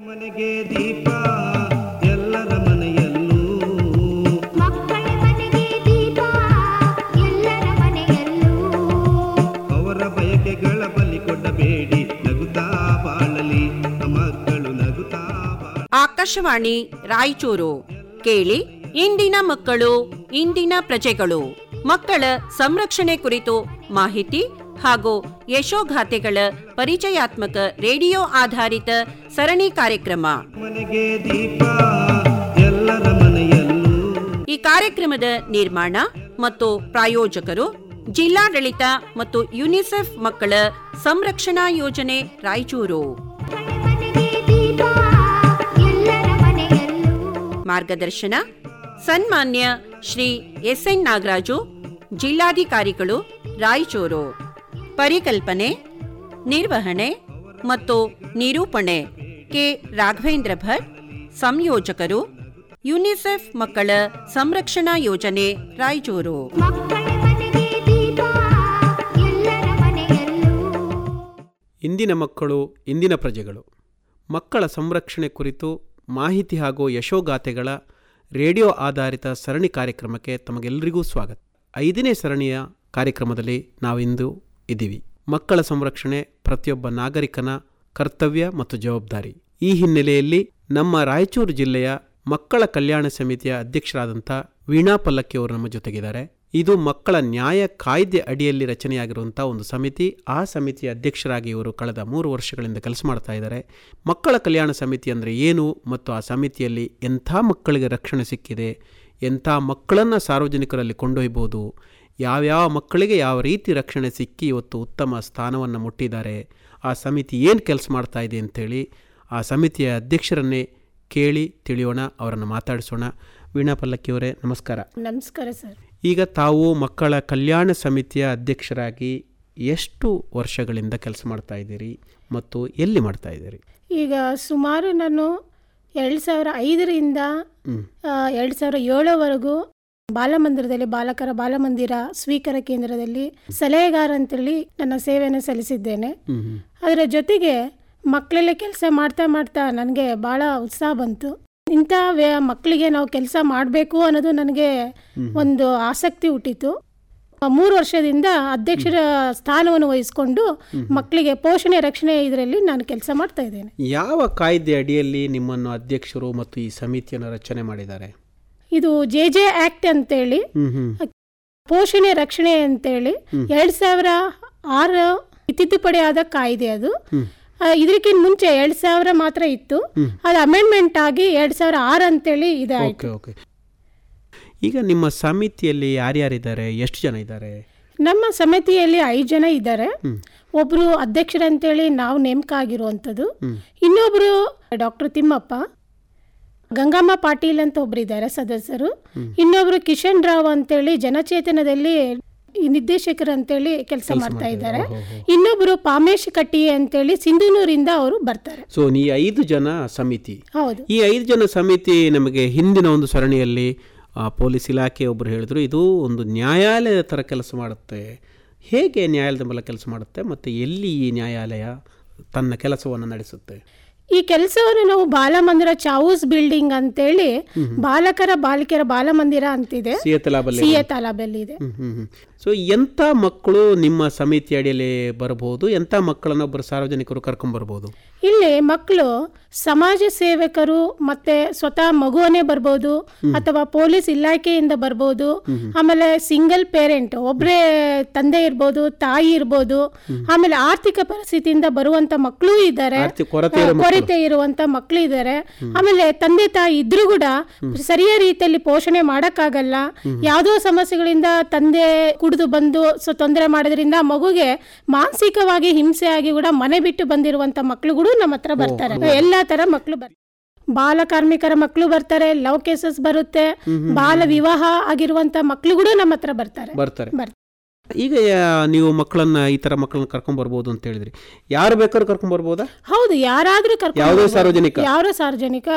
ಮನೆಗೆ ದೀಪ ಎಲ್ಲರ ಮನೆಯಲ್ಲೂ ಮಕ್ಕಳ ಮನೆಗೆ ದೀಪ ಎಲ್ಲರ ಮನೆಯಲ್ಲೂ ಅವರ ಬಯಕೆಗಳ ಬಲಿ ಕೊಡಬೇಡಿ ನಗುತ್ತಾ ಬಾಳಲಿ ಮಕ್ಕಳು ನಗುತ್ತಾ ಬಾಳ ಆಕಾಶವಾಣಿ ರಾಯಚೂರು ಕೇಳಿ ಇಂದಿನ ಮಕ್ಕಳು ಇಂದಿನ ಪ್ರಜೆಗಳು ಮಕ್ಕಳ ಸಂರಕ್ಷಣೆ ಕುರಿತು ಮಾಹಿತಿ ಹಾಗೂ ಯಶೋಗಾಥೆಗಳ ಪರಿಚಯಾತ್ಮಕ ರೇಡಿಯೋ ಆಧಾರಿತ ಸರಣಿ ಕಾರ್ಯಕ್ರಮ ಮನೆಗೆ ದೀಪ ಎಲ್ಲರ ಮನೆಯಲ್ಲೂ ಈ ಕಾರ್ಯಕ್ರಮದ ನಿರ್ಮಾಣ ಮತ್ತು ಪ್ರಾಯೋಜಕರು ಜಿಲ್ಲಾಡಳಿತ ಮತ್ತು ಯುನಿಸೆಫ್ ಮಕ್ಕಳ ಸಂರಕ್ಷಣಾ ಯೋಜನೆ ರಾಯಚೂರು ಮಕ್ಕಳ ಮನೆಗೆ ದೀಪ ಎಲ್ಲರ ಮನೆಯಲ್ಲೂ ಮಾರ್ಗದರ್ಶನ ಸನ್ಮಾನ್ಯ ಶ್ರೀ ಎಸ್ ಎನ್ ನಾಗರಾಜು ಜಿಲ್ಲಾಧಿಕಾರಿಗಳು ರಾಯಚೂರು ಪರಿಕಲ್ಪನೆ ನಿರ್ವಹಣೆ ಮತ್ತು ನಿರೂಪಣೆ ಕೆ ರಾಘವೇಂದ್ರ ಭಟ್ ಸಂಯೋಜಕರು ಯುನಿಸೆಫ್ ಮಕ್ಕಳ ಸಂರಕ್ಷಣಾ ಯೋಜನೆ ರಾಯಚೂರು ಮಕ್ಕಳ ಮನೆಗೆ ದೀಪ ಎಲ್ಲರ ಮನೆಯಲ್ಲೂ ಇಂದಿನ ಮಕ್ಕಳು ಇಂದಿನ ಪ್ರಜೆಗಳು ಮಕ್ಕಳ ಸಂರಕ್ಷಣೆ ಕುರಿತು ಮಾಹಿತಿ ಹಾಗೂ ಯಶೋಗಾಥೆಗಳ ರೇಡಿಯೋ ಆಧಾರಿತ ಸರಣಿ ಕಾರ್ಯಕ್ರಮಕ್ಕೆ ತಮಗೆಲ್ಲರಿಗೂ ಸ್ವಾಗತ ಐದನೇ ಸರಣಿಯ ಕಾರ್ಯಕ್ರಮದಲ್ಲಿ ನಾವಿಂದು ಇದ್ದೀವಿ ಮಕ್ಕಳ ಸಂರಕ್ಷಣೆ ಪ್ರತಿಯೊಬ್ಬ ನಾಗರಿಕನ ಕರ್ತವ್ಯ ಮತ್ತು ಜವಾಬ್ದಾರಿ ಈ ಹಿನ್ನೆಲೆಯಲ್ಲಿ ನಮ್ಮ ರಾಯಚೂರು ಜಿಲ್ಲೆಯ ಮಕ್ಕಳ ಕಲ್ಯಾಣ ಸಮಿತಿಯ ಅಧ್ಯಕ್ಷರಾದಂಥ ವೀಣಾ ಪಲ್ಲಕ್ಕಿ ಅವರು ನಮ್ಮ ಜೊತೆಗಿದ್ದಾರೆ ಇದು ಮಕ್ಕಳ ನ್ಯಾಯ ಕಾಯ್ದೆ ಅಡಿಯಲ್ಲಿ ರಚನೆಯಾಗಿರುವಂಥ ಒಂದು ಸಮಿತಿ ಆ ಸಮಿತಿಯ ಅಧ್ಯಕ್ಷರಾಗಿ ಇವರು ಕಳೆದ ಮೂರು ವರ್ಷಗಳಿಂದ ಕೆಲಸ ಮಾಡ್ತಾ ಇದ್ದಾರೆ ಮಕ್ಕಳ ಕಲ್ಯಾಣ ಸಮಿತಿ ಅಂದರೆ ಏನು ಮತ್ತು ಆ ಸಮಿತಿಯಲ್ಲಿ ಎಂಥ ಮಕ್ಕಳಿಗೆ ರಕ್ಷಣೆ ಸಿಕ್ಕಿದೆ ಎಂಥ ಮಕ್ಕಳನ್ನು ಸಾರ್ವಜನಿಕರಲ್ಲಿ ಕೊಂಡೊಯ್ಬೋದು ಯಾವ್ಯಾವ ಮಕ್ಕಳಿಗೆ ಯಾವ ರೀತಿ ರಕ್ಷಣೆ ಸಿಕ್ಕಿ ಇವತ್ತು ಉತ್ತಮ ಸ್ಥಾನವನ್ನು ಮುಟ್ಟಿದ್ದಾರೆ ಆ ಸಮಿತಿ ಏನು ಕೆಲಸ ಮಾಡ್ತಾ ಇದೆ ಅಂಥೇಳಿ ಆ ಸಮಿತಿಯ ಅಧ್ಯಕ್ಷರನ್ನೇ ಕೇಳಿ ತಿಳಿಯೋಣ ಅವರನ್ನು ಮಾತಾಡಿಸೋಣ ವೀಣಾ ಪಲ್ಲಕ್ಕಿಯವರೇ ನಮಸ್ಕಾರ ನಮಸ್ಕಾರ ಸರ್ ಈಗ ತಾವು ಮಕ್ಕಳ ಕಲ್ಯಾಣ ಸಮಿತಿಯ ಅಧ್ಯಕ್ಷರಾಗಿ ಎಷ್ಟು ವರ್ಷಗಳಿಂದ ಕೆಲಸ ಮಾಡ್ತಾ ಇದ್ದೀರಿ ಮತ್ತು ಎಲ್ಲಿ ಮಾಡ್ತಾ ಇದ್ದೀರಿ ಈಗ ಸುಮಾರು ನಾನು ಎರಡು ಸಾವಿರ ಐದರಿಂದ ಎರಡು ಸಾವಿರ ಏಳವರೆಗೂ ಬಾಲಮಂದಿರದಲ್ಲಿ ಬಾಲಕರ ಬಾಲಮಂದಿರ ಸ್ವೀಕಾರ ಕೇಂದ್ರದಲ್ಲಿ ಸಲಹೆಗಾರ ಅಂತೇಳಿ ನನ್ನ ಸೇವೆಯನ್ನು ಸಲ್ಲಿಸಿದ್ದೇನೆ ಹ್ಮ್ ಹ್ಮ್. ಅದರ ಜೊತೆಗೆ ಮಕ್ಕಳೆಲ್ಲ ಕೆಲಸ ಮಾಡ್ತಾ ಮಾಡ್ತಾ ನನಗೆ ಭಾಳ ಉತ್ಸಾಹ ಬಂತು ಇಂಥ ವ್ಯ ಮಕ್ಕಳಿಗೆ ನಾವು ಕೆಲಸ ಮಾಡಬೇಕು ಅನ್ನೋದು ನನಗೆ ಒಂದು ಆಸಕ್ತಿ ಹುಟ್ಟಿತು ಆ, ಮೂರು ವರ್ಷದಿಂದ ಅಧ್ಯಕ್ಷರ ಸ್ಥಾನವನ್ನು ವಹಿಸಿಕೊಂಡು ಮಕ್ಕಳಿಗೆ ಪೋಷಣೆ ರಕ್ಷಣೆ ಇದರಲ್ಲಿ ನಾನು ಕೆಲಸ ಮಾಡ್ತಾ ಇದ್ದೇನೆ ಯಾವ ಕಾಯ್ದೆ ಅಡಿಯಲ್ಲಿ ನಿಮ್ಮನ್ನು ಅಧ್ಯಕ್ಷರು ಮತ್ತು ಈ ಸಮಿತಿಯನ್ನು ರಚನೆ ಮಾಡಿದ್ದಾರೆ ಇದು ಜೆ ಜೆ ಆಕ್ಟ್ ಅಂತೇಳಿ ಹ್ಮ್ ಹ್ಮ್ ಪೋಷಣೆ ರಕ್ಷಣೆ ಅಂತೇಳಿ ಎರಡ್ ಸಾವಿರ ಆರು ತಿದ್ದುಪಡಿ ಆದ ಕಾಯ್ದೆ ಅದು ಹ್ಮ್. ಆ, ಇದಕ್ಕಿಂತ ಮುಂಚೆ ಎರಡ್ ಸಾವಿರ ಮಾತ್ರ ಇತ್ತು ಅದು ಅಮೆಂಡ್ಮೆಂಟ್ ಆಗಿ ಎರಡ್ ಸಾವಿರ ಆರು ಅಂತೇಳಿ ಇದಾಯ್ತು ಓಕೆ ಓಕೆ ಈಗ ನಿಮ್ಮ ಸಮಿತಿಯಲ್ಲಿ ಯಾರ್ಯಾರಿದ್ದಾರೆ ಎಷ್ಟು ಜನ ಇದ್ದಾರೆ ನಮ್ಮ ಸಮಿತಿಯಲ್ಲಿ ಐದು ಜನ ಇದ್ದಾರೆ ಒಬ್ರು ಅಧ್ಯಕ್ಷರಂತೇಳಿ ನಾವು ನೇಮಕ ಆಗಿರುವಂಥದ್ದು ಇನ್ನೊಬ್ರು ಡಾಕ್ಟರ್ ತಿಮ್ಮಪ್ಪ ಗಂಗಮ್ಮ ಪಾಟೀಲ್ ಅಂತ ಒಬ್ರು ಇದ್ದಾರೆ ಸದಸ್ಯರು ಇನ್ನೊಬ್ರು ಕಿಶನ್ ರಾವ್ ಅಂತೇಳಿ ಜನಚೇತನದಲ್ಲಿ ಈ ನಿರ್ದೇಶಕರು ಅಂತೇಳಿ ಕೆಲಸ ಮಾಡ್ತಾ ಇದ್ದಾರೆ ಇನ್ನೊಬ್ರು ಪಾಮೇಶ್ ಕಟ್ಟಿ ಅಂತೇಳಿ ಸಿಂಧುನೂರಿಂದ ಅವರು ಬರ್ತಾರೆ ಸೊ ಈ ಐದು ಜನ ಸಮಿತಿ ಹೌದು ಈ ಐದು ಜನ ಸಮಿತಿ ನಮಗೆ ಹಿಂದಿನ ಒಂದು ಸರಣಿಯಲ್ಲಿ ಆ, ಪೊಲೀಸ್ ಇಲಾಖೆ ಒಬ್ಬರು ಹೇಳಿದ್ರು ಇದು ಒಂದು ನ್ಯಾಯಾಲಯದ ಥರ ಕೆಲಸ ಮಾಡುತ್ತೆ ಹೇಗೆ ನ್ಯಾಯಾಲಯದ ಮೇಲೆ ಕೆಲಸ ಮಾಡುತ್ತೆ ಮತ್ತು ಎಲ್ಲಿ ಈ ನ್ಯಾಯಾಲಯ ತನ್ನ ಕೆಲಸವನ್ನು ನಡೆಸುತ್ತೆ ಈ ಕೆಲಸವನ್ನು ನಾವು ಬಾಲಮಂದಿರ ಚಾವೂಸ್ ಬಿಲ್ಡಿಂಗ್ ಅಂತೇಳಿ ಬಾಲಕರ ಬಾಲಿಕೆಯರ ಬಾಲಮಂದಿರ ಅಂತಿದೆ ಸಿಯತಲಾಬಲ್ಲಿ ಸಿ ಎ ತಾಲಾಬಲ್ಲಿ ಇದೆ ಸೊ ಎಂಥ ಮಕ್ಕಳು ನಿಮ್ಮ ಸಮಿತಿ ಅಡಿಯಲ್ಲಿ ಬರಬಹುದು ಎಂಥ ಮಕ್ಕಳನ್ನ ಒಬ್ಬರು ಸಾರ್ವಜನಿಕರು ಕರ್ಕೊಂಬರ್ಬೋದು ಇಲ್ಲಿ ಮಕ್ಕಳು ಸಮಾಜ ಸೇವಕರು ಮತ್ತೆ ಸ್ವತಃ ಮಗುವನ್ನೇ ಬರ್ಬೋದು ಅಥವಾ ಪೊಲೀಸ್ ಇಲಾಖೆಯಿಂದ ಬರ್ಬೋದು ಆಮೇಲೆ ಸಿಂಗಲ್ ಪೇರೆಂಟ್ ಒಬ್ಬರೇ ತಂದೆ ಇರ್ಬೋದು ತಾಯಿ ಇರ್ಬೋದು ಆಮೇಲೆ ಆರ್ಥಿಕ ಪರಿಸ್ಥಿತಿಯಿಂದ ಬರುವಂತ ಮಕ್ಕಳು ಇದ್ದಾರೆ ಆರ್ಥಿಕ ಕೊರತೆ ಇರೋ ಆ, ಕೊರತೆ ಇರುವಂತ ಮಕ್ಕಳು ಇದ್ದಾರೆ ಆಮೇಲೆ ತಂದೆ ತಾಯಿ ಇದ್ರೂ ಕೂಡ ಸರಿಯಾದ ರೀತಿಯಲ್ಲಿ ಪೋಷಣೆ ಮಾಡಕ್ಕಾಗಲ್ಲ ಯಾವುದೋ ಸಮಸ್ಯೆಗಳಿಂದ ತಂದೆ ಕುಡಿದು ಬಂದು ಸೊ ತೊಂದರೆ ಮಾಡೋದ್ರಿಂದ ಮಗುಗೆ ಮಾನಸಿಕವಾಗಿ ಹಿಂಸೆ ಆಗಿ ಕೂಡ ಮನೆ ಬಿಟ್ಟು ಬಂದಿರುವಂತ ಮಕ್ಕಳುಗಳು ನಮ್ಮ ಹತ್ರ ಬರ್ತಾರೆ ಎಲ್ಲಾ ತರ ಮಕ್ಕಳು ಬರ್ತಾರೆ ಬಾಲ ಕಾರ್ಮಿಕರ ಮಕ್ಕಳು ಬರ್ತಾರೆ ಲವ್ ಕೇಸಸ್ ಬರುತ್ತೆ ಬಾಲ ವಿವಾಹ ಆಗಿರುವಂತ ಮಕ್ಕಳುಗಳು ನಮ್ಮ ಹತ್ರ ಬರ್ತಾರೆ ಬರ್ತಾರೆ ಬರ್ತಾರೆ. ಈಗ ಯಾ- ನೀವು ಮಕ್ಕಳನ್ನ ಈ ಥರ ಮಕ್ಕಳನ್ನ ಕರ್ಕೊಂಬರ್ಬೋದು ಅಂತ ಹೇಳಿದ್ರಿ ಯಾರು ಬೇಕಾದ್ರೂ ಕರ್ಕೊಂಬರ್ಬೋದಾ ಹೌದು ಯಾರಾದ್ರೂ ಕರ್ಕೊಂಡು ಯಾವುದೇ ಬರ್ಬೋದು. ಸಾರ್ವಜನಿಕ? ಯಾರೋ ಸಾರ್ವಜನಿಕ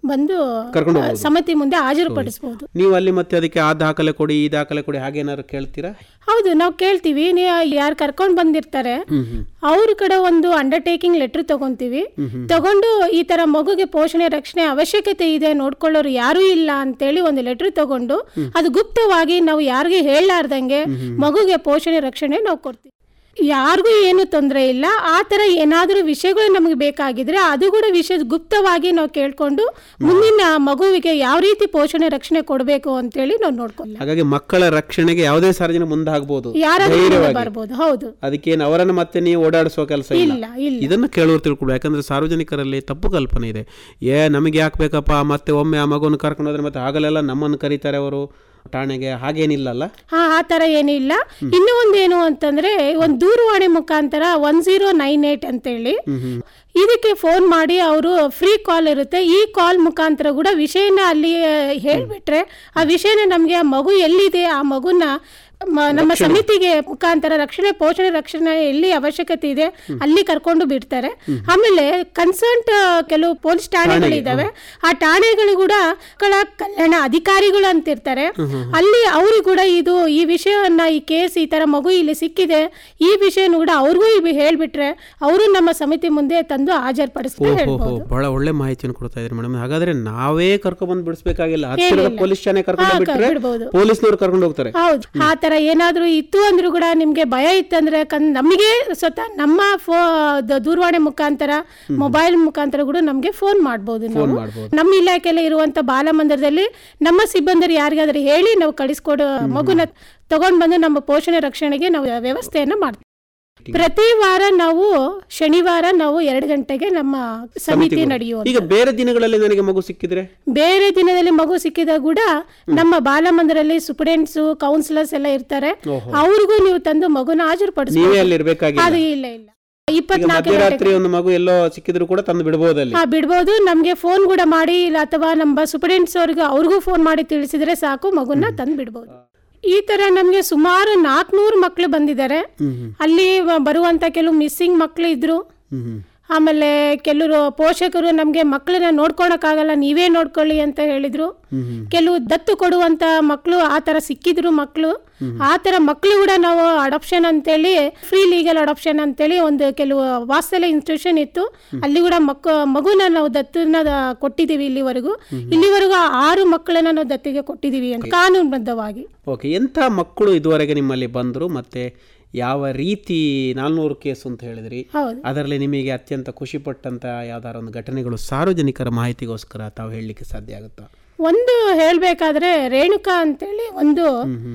ಬಂದು ಕರ್ಕೊಂಡು ಆ, ಸಮಿತಿ ಮುಂದೆ ಹಾಜರುಪಡಿಸಬಹುದು ನೀವು ಅಲ್ಲಿ ಮತ್ತೆ ಅದಕ್ಕೆ ಆ ದಾಖಲೆ ಕೊಡಿ ಈ ದಾಖಲೆ ಕೊಡಿ ಹಾಗೇನಾದ್ರು ಕೇಳ್ತೀರಾ ಹೌದು ನಾವು ಕೇಳ್ತೀವಿ ನೀವು ಯಾರು ಕರ್ಕೊಂಡು ಬಂದಿರ್ತಾರೆ ಅವ್ರ ಕಡೆ ಒಂದು ಅಂಡರ್ಟೇಕಿಂಗ್ ಲೆಟರ್ ತಗೊಂತೀವಿ ತಗೊಂಡು ಈ ತರ ಮಗುಗೆ ಪೋಷಣೆ ರಕ್ಷಣೆ ಅವಶ್ಯಕತೆ ಇದೆ ನೋಡ್ಕೊಳ್ಳೋರು ಯಾರೂ ಇಲ್ಲ ಅಂತೇಳಿ ಒಂದು ಲೆಟರ್ ತಗೊಂಡು ಅದು ಗುಪ್ತವಾಗಿ ನಾವು ಯಾರಿಗೆ ಹೇಳಲಾರ್ದಂಗೆ ಮಗುಗೆ ಪೋಷಣೆ ರಕ್ಷಣೆ ನಾವು ಕೊಡ್ತೀವಿ ಯಾರಿಗೂ ಏನು ತೊಂದರೆ ಇಲ್ಲ ಆ ಥರ ಏನಾದರೂ ವಿಷಯಗಳು ನಮಗೆ ಬೇಕಾಗಿದ್ರೆ ಅದು ಕೂಡ ವಿಷಯ ಗುಪ್ತವಾಗಿ ನಾವು ಕೇಳ್ಕೊಂಡು ಮುಂದಿನ ಮಗುವಿಗೆ ಯಾವ ರೀತಿ ಪೋಷಣೆ ರಕ್ಷಣೆ ಕೊಡಬೇಕು ಅಂತೇಳಿ ನಾವು ನೋಡ್ಕೊಳ್ಳ ಹಾಗಾಗಿ ಮಕ್ಕಳ ರಕ್ಷಣೆಗೆ ಯಾವುದೇ ಸಾರ್ವಜನಿಕ ಮುಂದಾಗಬಹುದು ಯಾರಾದ್ರೂ ಧೈರ್ಯವಾಗಿ ಬರ್ಬೋದು ಹೌದು ಅದಕ್ಕೇನು ಅವರನ್ನು ಮತ್ತೆ ನೀವು ಓಡಾಡಿಸುವ ಕೆಲಸ ಇಲ್ಲ ಇಲ್ಲ ಇಲ್ಲ ಇದನ್ನು ಕೇಳುವರು ತಿಳ್ಕೊಳ್ಬೇಕು ಯಾಕಂದ್ರೆ ಸಾರ್ವಜನಿಕರಲ್ಲಿ ತಪ್ಪು ಕಲ್ಪನೆ ಇದೆ ಏ ನಮಗೆ ಯಾಕೆ ಬೇಕಪ್ಪ ಮತ್ತೆ ಒಮ್ಮೆ ಆ ಮಗುವನ್ನು ಕರ್ಕೊಂಡು ಹೋದ್ರೆ ಮತ್ತೆ ಆಗಲೆಲ್ಲ ನಮ್ಮನ್ನು ಕರೀತಾರೆ ಅವರು ಠಾಣೆಗೆ ಹಾಗೇನಿಲ್ಲಲ್ಲ ಹಾ ಆ ಥರ ಏನಿಲ್ಲ ಇನ್ನೂ ಒಂದೇನು ಅಂತಂದ್ರೆ ಒಂದು ದೂರವಾಣಿ ಮುಖಾಂತರ ಒನ್ ಜೀರೋ ನೈನ್ ಏಟ್ ಅಂತೇಳಿ ಇದಕ್ಕೆ ಫೋನ್ ಮಾಡಿ ಅವರು ಫ್ರೀ ಕಾಲ್ ಇರುತ್ತೆ ಈ ಕಾಲ್ ಮುಖಾಂತರ ಕೂಡ ವಿಷಯನ ಅಲ್ಲಿ ಹೇಳ್ಬಿಟ್ರೆ ಆ ವಿಷಯನ ನಮಗೆ ಆ ಮಗು ಎಲ್ಲಿದೆ ಆ ಮಗುನ ಮ- ನಮ್ಮ ಸಮಿತಿಗೆ ಮುಖಾಂತರ ರಕ್ಷಣೆ ಪೋಷಣೆ ರಕ್ಷಣೆ ಎಲ್ಲಿ ಅವಶ್ಯಕತೆ ಇದೆ ಅಲ್ಲಿ ಕರ್ಕೊಂಡು ಬಿಡ್ತಾರೆ ಆಮೇಲೆ ಕನ್ಸರ್ಟ್ ಕೆಲವು ಪೊಲೀಸ್ ಠಾಣೆಗಳಿದಾವೆ ಆ ಠಾಣೆಗಳು ಕೂಡ ಮಕ್ಕಳ ಕಲ್ಯಾಣ ಅಧಿಕಾರಿಗಳು ಅಂತ ಇರ್ತಾರೆ ಅಲ್ಲಿ ಅವರು ಕೂಡ ಇದು ಈ ವಿಷಯವನ್ನ ಈ ಕೇಸ್ ಈ ತರ ಮಗು ಇಲ್ಲಿ ಸಿಕ್ಕಿದೆ ಈ ವಿಷಯನೂ ಕೂಡ ಅವ್ರಿಗೂ ಇವ್ ಹೇಳ್ಬಿಟ್ರೆ ಅವರು ನಮ್ಮ ಸಮಿತಿ ಮುಂದೆ ತಂದು ಹಾಜರುಪಡಿಸ್ತಾ ಓಹೋ ಹೇಳ್ಬೋದು ಬಹಳ ಒಳ್ಳೆ ಮಾಹಿತಿಯನ್ನು ಕೊಡ್ತಾ ಇದ್ರಿ ಮೇಡಮ್ ಹಾಗಾದ್ರೆ ನಾವೇ ಕರ್ಕೊಂಡ್ಬಂದು ಬಿಡಿಸ್ಬೇಕಾಗಿಲ್ಲ ಹತ್ತಿರದ ಏನಿಲ್ಲ. ಪೊಲೀಸ್ ಠಾಣೆ ಕರ್ಕೊಂಡು ಹಾ, ಬಿಟ್ರೆ ಬಿಡ್ಬೋದು. ಪೊಲೀಸ್ನವ್ರು ಕರ್ಕೊಂಡು ಹೋಗ್ತಾರೆ ಹೌದು ಆ ತರ ಏನಾದ್ರೂ ಇತ್ತು ಅಂದ್ರೂ ಕೂಡ ನಿಮ್ಗೆ ಭಯ ಇತ್ತಂದ್ರೆ ಕನ್ ನಮಗೆ ಸ್ವತಃ ನಮ್ಮ ಫೋ ದ- ದೂರವಾಣಿ ಮುಖಾಂತರ ಮೊಬೈಲ್ ಮುಖಾಂತರ ಕೂಡ ನಮ್ಗೆ ಫೋನ್ ಮಾಡ್ಬೋದು ನಾವು ಮಾಡ್ಬೋದು. ನಮ್ಮ ಇಲಾಖೆಯಲ್ಲಿ ಇರುವಂತ ಬಾಲಮಂದಿರದಲ್ಲಿ ನಮ್ಮ ಸಿಬ್ಬಂದಿರು ಯಾರಿಗಾದ್ರೂ ಹೇಳಿ ನಾವು ಕಳಿಸ್ಕೊಡೋ ಮಗುನ ತಗೊಂಡ್ ಬಂದು ನಮ್ಮ ಪೋಷಣೆ ರಕ್ಷಣೆಗೆ ನಾವು ವ್ಯವಸ್ಥೆಯನ್ನ ಮಾಡ್ತೀವಿ ಪ್ರತಿ ವಾರ ನಾವು ಶನಿವಾರ ನಾವು ಎರಡು ಗಂಟೆಗೆ ನಮ್ಮ ಸಮಿತಿ ನಡೆಯುವ ಈಗ ಬೇರೆ ದಿನಗಳಲ್ಲಿ ನನಗೆ ಮಗು ಸಿಕ್ಕಿದ್ರೆ ಬೇರೆ ದಿನದಲ್ಲಿ ಮಗು ಸಿಕ್ಕಿದಾಗ ಕೂಡ ನಮ್ಮ ಬಾಲಮಂದಿರಲ್ಲಿ ಸ್ಟೂಡೆಂಟ್ಸ್ ಕೌನ್ಸಿಲರ್ಸ್ ಎಲ್ಲ ಇರ್ತಾರೆ ಅವ್ರಿಗೂ ನೀವು ತಂದು ಮಗುನ ನೀವೇ ಹಾಜರುಪಡಿಸ್ಬೋದು ಅಲ್ಲಿ ಇರ್ಬೇಕಾಗಿಲ್ಲ ಅದು ಇಲ್ಲ ಇಲ್ಲ ಈಗ ಇಪ್ಪತ್ನಾಲ್ಕು ಮಧ್ಯರಾತ್ರಿ ಒಂದು ಮಗು ಎಲ್ಲೋ ಸಿಕ್ಕಿದ್ರು ಕೂಡ ತಂದು ಬಿಡಬಹುದು ಅಲ್ಲಿ ಹಾ ಬಿಡ್ಬೋದು ನಮ್ಗೆ ಫೋನ್ ಕೂಡ ಮಾಡಿ ಇಲ್ಲ ಅಥವಾ ನಮ್ಮ ಸ್ಟೂಡೆಂಟ್ಸ್ ಅವ್ರಿಗೆ ಅವ್ರಿಗೂ ಫೋನ್ ಮಾಡಿ ತಿಳಿಸಿದ್ರೆ ಸಾಕು ಮಗುನ ತಂದು ಬಿಡ್ಬೋದು ಈ ತರ ನಮ್ಗೆ ಸುಮಾರು ನಾಲ್ಕುನೂರು ಮಕ್ಳು ಬಂದಿದ್ದಾರೆ ಅಲ್ಲಿ ಬ- ಬರುವಂತ ಕೆಲವು ಮಿಸ್ಸಿಂಗ್ ಮಕ್ಳು ಇದ್ರು ಹ್ಮ್ ಹ್ಮ್ ಆಮೇಲೆ ಕೆಲವರು ಪೋಷಕರು ನಮಗೆ ಮಕ್ಕಳನ್ನ ನೋಡ್ಕೊಳಕ್ಕಾಗಲ್ಲ ನೀವೇ ನೋಡ್ಕೊಳ್ಳಿ ಅಂತ ಹೇಳಿದ್ರು ಕೆಲವು ದತ್ತು ಕೊಡುವಂತ ಮಕ್ಕಳು ಆ ಥರ ಸಿಕ್ಕಿದ್ರು ಮಕ್ಕಳು ಆ ಥರ ಮಕ್ಕಳು ಕೂಡ ನಾವು ಅಡಾಪ್ಷನ್ ಅಂತೇಳಿ ಫ್ರೀ ಲೀಗಲ್ ಅಡಾಪ್ಷನ್ ಅಂತೇಳಿ ಒಂದು ಕೆಲವು ವಾತ್ಸಲ್ಯ ಇನ್ಸ್ಟಿಟ್ಯೂಷನ್ ಇತ್ತು ಅಲ್ಲಿ ಕೂಡ ಮಕ್ಕ ಮಗುನ ನಾವು ದತ್ತನ್ನ ದ- ಕೊಟ್ಟಿದ್ದೀವಿ ಇಲ್ಲಿವರೆಗೂ ಇಲ್ಲಿವರೆಗೂ ಆರು ಮಕ್ಕಳನ್ನ ನಾವು ದತ್ತಿಗೆ ಕೊಟ್ಟಿದ್ದೀವಿ ಅಂತ ಕಾನೂನುಬದ್ಧವಾಗಿ ಓಕೆ ಎಂಥ ಮಕ್ಕಳು ಇದುವರೆಗೆ ನಿಮ್ಮಲ್ಲಿ ಬಂದರು ಮತ್ತೆ ಯಾವ ರೀತಿ ನಾಲ್ನೂರು ಕೇಸು ಅಂತ ಹೇಳಿದ್ರಿ ಹೌದು ಅದರಲ್ಲಿ ನಿಮಗೆ ಅತ್ಯಂತ ಖುಷಿಪಟ್ಟಂತ ಯಾವ್ದಾರ ಒಂದು ಘಟನೆಗಳು ಸಾರ್ವಜನಿಕರ ಮಾಹಿತಿಗೋಸ್ಕರ ತಾವು ಹೇಳಲಿಕ್ಕೆ ಸಾಧ್ಯ ಆಗುತ್ತಾ ಒಂದು ಹೇಳಬೇಕಾದ್ರೆ ರೇಣುಕಾ ಅಂತೇಳಿ ಒಂದು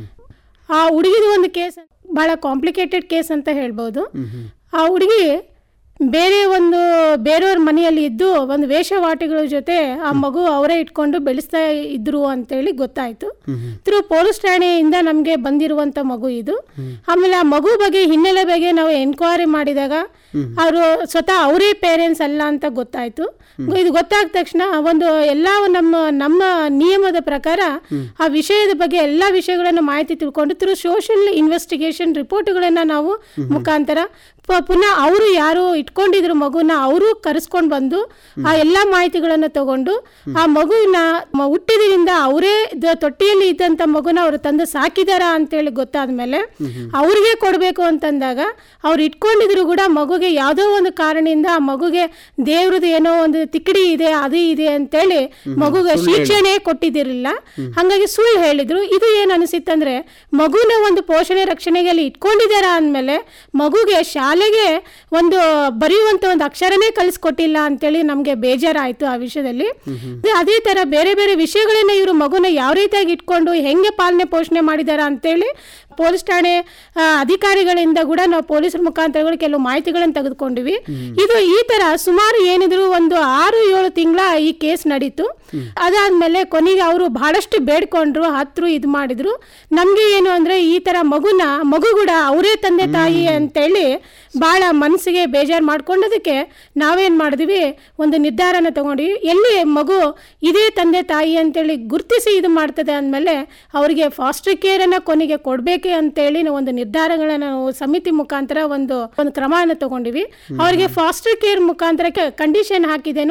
ಆ ಹುಡುಗಿದು ಒಂದು ಕೇಸ್ ಭಾಳ ಕಾಂಪ್ಲಿಕೇಟೆಡ್ ಕೇಸ್ ಅಂತ ಹೇಳ್ಬೋದು ಆ ಹುಡುಗಿ ಬೇರೆ ಒಂದು ಬೇರೆಯವ್ರ ಮನೆಯಲ್ಲಿ ಇದ್ದು ಒಂದು ವೇಷವಾಟಿಗಳ ಜೊತೆ ಆ ಮಗು ಅವರೇ ಇಟ್ಕೊಂಡು ಬೆಳೆಸ್ತಾ ಇದ್ರು ಅಂತೇಳಿ ಗೊತ್ತಾಯ್ತು ಥ್ರೂ ಪೊಲೀಸ್ ಠಾಣೆಯಿಂದ ನಮಗೆ ಬಂದಿರುವಂತ ಮಗು ಇದು ಆಮೇಲೆ ಆ ಮಗು ಬಗ್ಗೆ ಹಿನ್ನೆಲೆ ಬಗ್ಗೆ ನಾವು ಎನ್ಕ್ವೈರಿ ಮಾಡಿದಾಗ ಅವರು ಸ್ವತಃ ಅವರೇ ಪೇರೆಂಟ್ಸ್ ಅಲ್ಲ ಅಂತ ಗೊತ್ತಾಯ್ತು ಇದು ಗೊತ್ತಾದ ತಕ್ಷಣ ಒಂದು ಎಲ್ಲ ನಮ್ಮ ನಮ್ಮ ನಿಯಮದ ಪ್ರಕಾರ ಆ ವಿಷಯದ ಬಗ್ಗೆ ಎಲ್ಲ ವಿಷಯಗಳನ್ನು ಮಾಹಿತಿ ತಿಳ್ಕೊಂಡು ಥ್ರೂ ಸೋಷಿಯಲ್ ಇನ್ವೆಸ್ಟಿಗೇಷನ್ ರಿಪೋರ್ಟ್ಗಳನ್ನ ನಾವು ಮುಖಾಂತರ ಪ- ಪುನಃ ಅವರು ಯಾರು ಇಟ್ಕೊಂಡಿದ್ರು ಮಗುನ ಅವರು ಕರೆಸ್ಕೊಂಡು ಬಂದು ಆ ಎಲ್ಲ ಮಾಹಿತಿಗಳನ್ನು ತಗೊಂಡು ಆ ಮಗುವಿನ ಮ- ಹುಟ್ಟಿದ್ರಿಂದ ಅವರೇ ದ- ತೊಟ್ಟಿಯಲ್ಲಿ ಇದ್ದಂಥ ಮಗುನ ಅವರು ತಂದು ಸಾಕಿದಾರ ಅಂತೇಳಿ ಗೊತ್ತಾದ್ಮೇಲೆ ಅವ್ರಿಗೆ ಕೊಡಬೇಕು ಅಂತಂದಾಗ ಅವ್ರು ಇಟ್ಕೊಂಡಿದ್ರು ಕೂಡ ಮಗುಗೆ ಯಾವುದೋ ಒಂದು ಕಾರಣದಿಂದ ಆ ಮಗುಗೆ ದೇವ್ರದ್ದು ಏನೋ ಒಂದು ತಿಕ್ಕಡಿ ಇದೆ ಅದು ಇದೆ ಅಂತೇಳಿ ಮಗುಗೆ ಶಿಕ್ಷಣೆ ಕೊಟ್ಟಿದ್ದಿರಲಿಲ್ಲ ಹಾಗಾಗಿ ಸುಳ್ಳು ಹೇಳಿದ್ರು ಇದು ಏನು ಅನಿಸಿತ್ತಂದ್ರೆ ಮಗುನ ಒಂದು ಪೋಷಣೆ ರಕ್ಷಣೆಗೆ ಅಲ್ಲಿ ಇಟ್ಕೊಂಡಿದಾರ ಅಂದಮೇಲೆ ಮಗುಗೆ ಶಾಲೆಗೆ ಒಂದು ಬರೆಯುವಂತ ಒಂದು ಅಕ್ಷರನೇ ಕಲಿಸ್ಕೊಟ್ಟಿಲ್ಲ ಅಂತೇಳಿ ನಮಗೆ ಬೇಜಾರಾಯ್ತು ಆ ವಿಷಯದಲ್ಲಿ ಅದೇ ತರ ಬೇರೆ ಬೇರೆ ವಿಷಯಗಳನ್ನ ಇವರು ಮಗುನ ಯಾವ ರೀತಿಯಾಗಿ ಇಟ್ಕೊಂಡು ಹೆಂಗೆ ಪಾಲನೆ ಪೋಷಣೆ ಮಾಡಿದಾರ ಅಂತೇಳಿ ಪೊಲೀಸ್ ಠಾಣೆ ಆ, ಅಧಿಕಾರಿಗಳಿಂದ ಕೂಡ ನಾವು ಪೊಲೀಸರ ಮುಖಾಂತರ ಕೆಲವು ಮಾಹಿತಿಗಳನ್ನು ತೆಗೆದುಕೊಂಡಿವಿ ಇದು ಈ ತರ ಸುಮಾರು ಏನಿದ್ರು ಒಂದು ಆರು ಏಳು ತಿಂಗಳ ಈ ಕೇಸ್ ನಡೀತು ಅದಾದ್ಮೇಲೆ ಕೊನೆಗೆ ಅವರು ಬಹಳಷ್ಟು ಬೇಡ್ಕೊಂಡ್ರು ಹತ್ರು ಇದು ಮಾಡಿದ್ರು ನಮ್ಗೆ ಏನು ಅಂದ್ರೆ ಈ ತರ ಮಗುನ ಮಗು ಕೂಡ ಅವರೇ ತಂದೆ ತಾಯಿ ಅಂತೇಳಿ ಬಹಳ ಮನಸ್ಸಿಗೆ ಬೇಜಾರು ಮಾಡ್ಕೊಂಡದಕ್ಕೆ ನಾವೇನ್ ಮಾಡಿದ್ವಿ ಒಂದು ನಿರ್ಧಾರನ ತಗೊಂಡ್ವಿ ಎಲ್ಲಿ ಮಗು ಇದೇ ತಂದೆ ತಾಯಿ ಅಂತೇಳಿ ಗುರುತಿಸಿ ಇದು ಮಾಡ್ತದೆ ಅಂದಮೇಲೆ ಅವರಿಗೆ ಫಾಸ್ಟರ್ ಕೇರನ್ನು ಕೊನೆಗೆ ಕೊಡಬೇಕೆ ಅಂತೇಳಿ ನಾವು ಒಂದು ನಿರ್ಧಾರಗಳನ್ನ ನಾವು ಸಮಿತಿ ಮುಖಾಂತರ ಒಂದು ಒಂದು ಕ್ರಮವನ್ನು ತಗೊಂಡಿವಿ ಅವರಿಗೆ ಫಾಸ್ಟರ್ ಕೇರ್ ಮುಖಾಂತರ ಕಂಡೀಷನ್ ಹಾಕಿದೇನು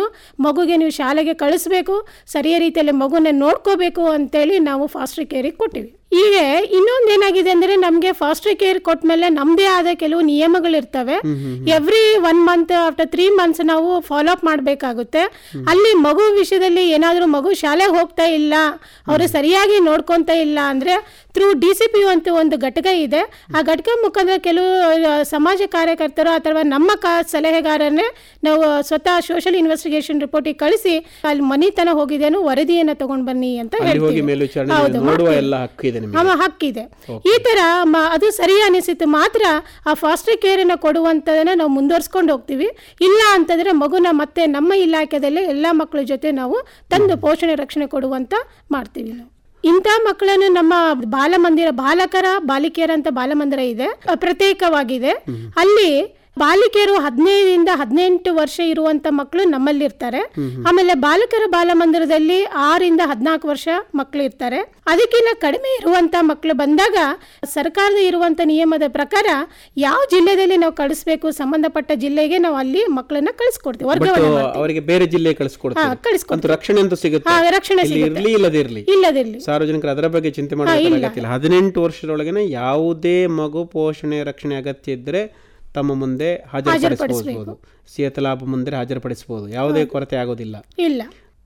ಮಗುಗೆ ನೀವು ಶಾಲೆಗೆ ಕಳಿಸ್ಬೇಕು ಸರಿಯ ರೀತಿಯಲ್ಲಿ ಮಗುನ ನೋಡ್ಕೋಬೇಕು ಅಂತೇಳಿ ನಾವು ಫಾಸ್ಟರ್ ಕೇರಿಗೆ ಕೊಟ್ಟಿವಿ ಈಗ ಇನ್ನೊಂದು ಏನಾಗಿದೆ ಅಂದ್ರೆ ನಮಗೆ ಫಾಸ್ಟರ್ ಕೇರ್ ಕೊಟ್ಮೇಲೆ ನಮ್ಮದೇ ಆದ ಕೆಲವು ನಿಯಮಗಳಿರ್ತವೆ every one month after three months ನಾವು ಫಾಲೋ ಅಪ್ ಮಾಡಬೇಕಾಗುತ್ತೆ ಅಲ್ಲಿ ಮಗು ವಿಷಯದಲ್ಲಿ ಏನಾದರೂ ಮಗು ಶಾಲೆಗೆ ಹೋಗ್ತಾ ಇಲ್ಲ ಅವರು ಸರಿಯಾಗಿ ನೋಡ್ಕೊಂತ ಇಲ್ಲ ಅಂದ್ರೆ ಥ್ರೂ ಡಿ ಸಿ ಪಿ ಅಂತ ಒಂದು ಘಟಕ ಇದೆ ಆ ಘಟಕ ಮುಖಾಂತರ ಕೆಲವು ಆ, ಸಮಾಜ ಕಾರ್ಯಕರ್ತರು ಅಥವಾ ನಮ್ಮ ಕಾ ಸಲಹೆಗಾರನ್ನೇ ನಾವು ಸ್ವತಃ ಸೋಷಿಯಲ್ ಇನ್ವೆಸ್ಟಿಗೇಷನ್ ರಿಪೋರ್ಟಿಗೆ ಕಳಿಸಿ ಅಲ್ಲಿ ಮನಿತನ ಹೋಗಿದ್ದೇನು ವರದಿಯನ್ನು ತಗೊಂಡು ಬನ್ನಿ ಅಂತ ಅಲ್ಲಿ ಹೋಗಿ ಹೇಳ್ತೀವಿ ಮೇಲ್ವಿಚಾರಣೆ ಹೌದು, ನೋಡುವ ಮಾಡ್ತೀವಿ. ಎಲ್ಲ ಹಕ್ಕಿದೆ ನಿಮಗೆ ಆಮ ಹಕ್ಕಿದೆ ಈ ತರ ಮ- ಅದು ಸರಿ ಅನಿಸಿತು ಮಾತ್ರ ಆ ಫಾಸ್ಟರ್ ಕೇರ್ ಅನ್ನ ಕೊಡುವಂತದನ್ನ ನಾವು ಮುಂದುವರ್ಸ್ಕೊಂಡು ಹೋಗ್ತೀವಿ ಇಲ್ಲ ಅಂತಂದ್ರೆ ಮಗುನ ಮತ್ತೆ ನಮ್ಮ ಇಲಾಖೆದಲ್ಲಿ ಎಲ್ಲಾ ಮಕ್ಕಳ ಜೊತೆ ನಾವು ತಂದು ಪೋಷಣೆ ರಕ್ಷಣೆ ಕೊಡುವಂತ ಮಾಡ್ತೀವಿ ನಾವು ಇಂಥ ಮಕ್ಕಳನ್ನು ನಮ್ಮ ಬಾಲಮಂದಿರ ಬಾಲಕರ ಬಾಲಿಕೆಯರ ಅಂತ ಬಾಲಮಂದಿರ ಇದೆ ಅ, ಪ್ರತ್ಯೇಕವಾಗಿದೆ ಅಲ್ಲಿ ಬಾಲಿಕೆಯರು ಹದಿನೈದರಿಂದ ಹದಿನೆಂಟು ವರ್ಷ ಇರುವಂತ ಮಕ್ಕಳು ನಮ್ಮಲ್ಲಿ ಇರ್ತಾರೆ ಆಮೇಲೆ ಬಾಲಕರ ಬಾಲಮಂದಿರದಲ್ಲಿ ಆರಿಂದ ಹದಿನಾಲ್ಕು ವರ್ಷ ಮಕ್ಕಳು ಇರ್ತಾರೆ ಅದಕ್ಕಿಂತ ಕಡಿಮೆ ಇರುವಂತ ಮಕ್ಕಳು ಬಂದಾಗ ಸರ್ಕಾರದ ಇರುವಂತ ನಿಯಮದ ಪ್ರಕಾರ ಯಾವ ಜಿಲ್ಲೆಯಲ್ಲಿ ನಾವು ಕಳಿಸ್ಬೇಕು ಸಂಬಂಧಪಟ್ಟ ಜಿಲ್ಲೆಗೆ ನಾವು ಅಲ್ಲಿ ಮಕ್ಕಳನ್ನ ಕಳಿಸ್ಕೊಡ್ತೀವಿ ಬಟ್ ವರ್ಗಾವಣೆ ಮಾಡ್ತೀವಿ. ಅವರಿಗೆ ಬೇರೆ ಜಿಲ್ಲೆ ಹಾ, ಕಳಿಸ್ಕೊಡ್ತಾರೆ ಕಳಿಸ್ಕೊಡ್ತೀವಿ. ಅಂತೂ ರಕ್ಷಣೆ ಅಂತೂ ಸಿಗುತ್ತೆ ಹಾ, ರಕ್ಷಣೆ ಇಲ್ಲಿ ಸಿಗುತ್ತೆ. ಇರ್ಲಿ ಇಲ್ಲದಿರ್ಲಿ ಇಲ್ಲದಿರ್ಲಿ ಸಾರ್ವಜನಿಕರು ಅದರ ಬಗ್ಗೆ ಚಿಂತೆ ಮಾಡಬೇಕಾದ ಅಗತ್ಯ ಇಲ್ಲ ಹದಿನೆಂಟು ವರ್ಷದೊಳಗಿನ ಯಾವುದೇ ಮಗು ಪೋಷಣೆ ರಕ್ಷಣೆ ಅಗತ್ಯ ಇದ್ರೆ ತಮ್ಮ ಮುಂದೆ ಹಾಜರುಪಡಿಸಬಹುದು ಸಿಯತ ಲಾಭ ಮುಂದೆ ಹಾಜರುಪಡಿಸಬಹುದು ಯಾವುದೇ ಕೊರತೆ ಆಗೋದಿಲ್ಲ ಇಲ್ಲ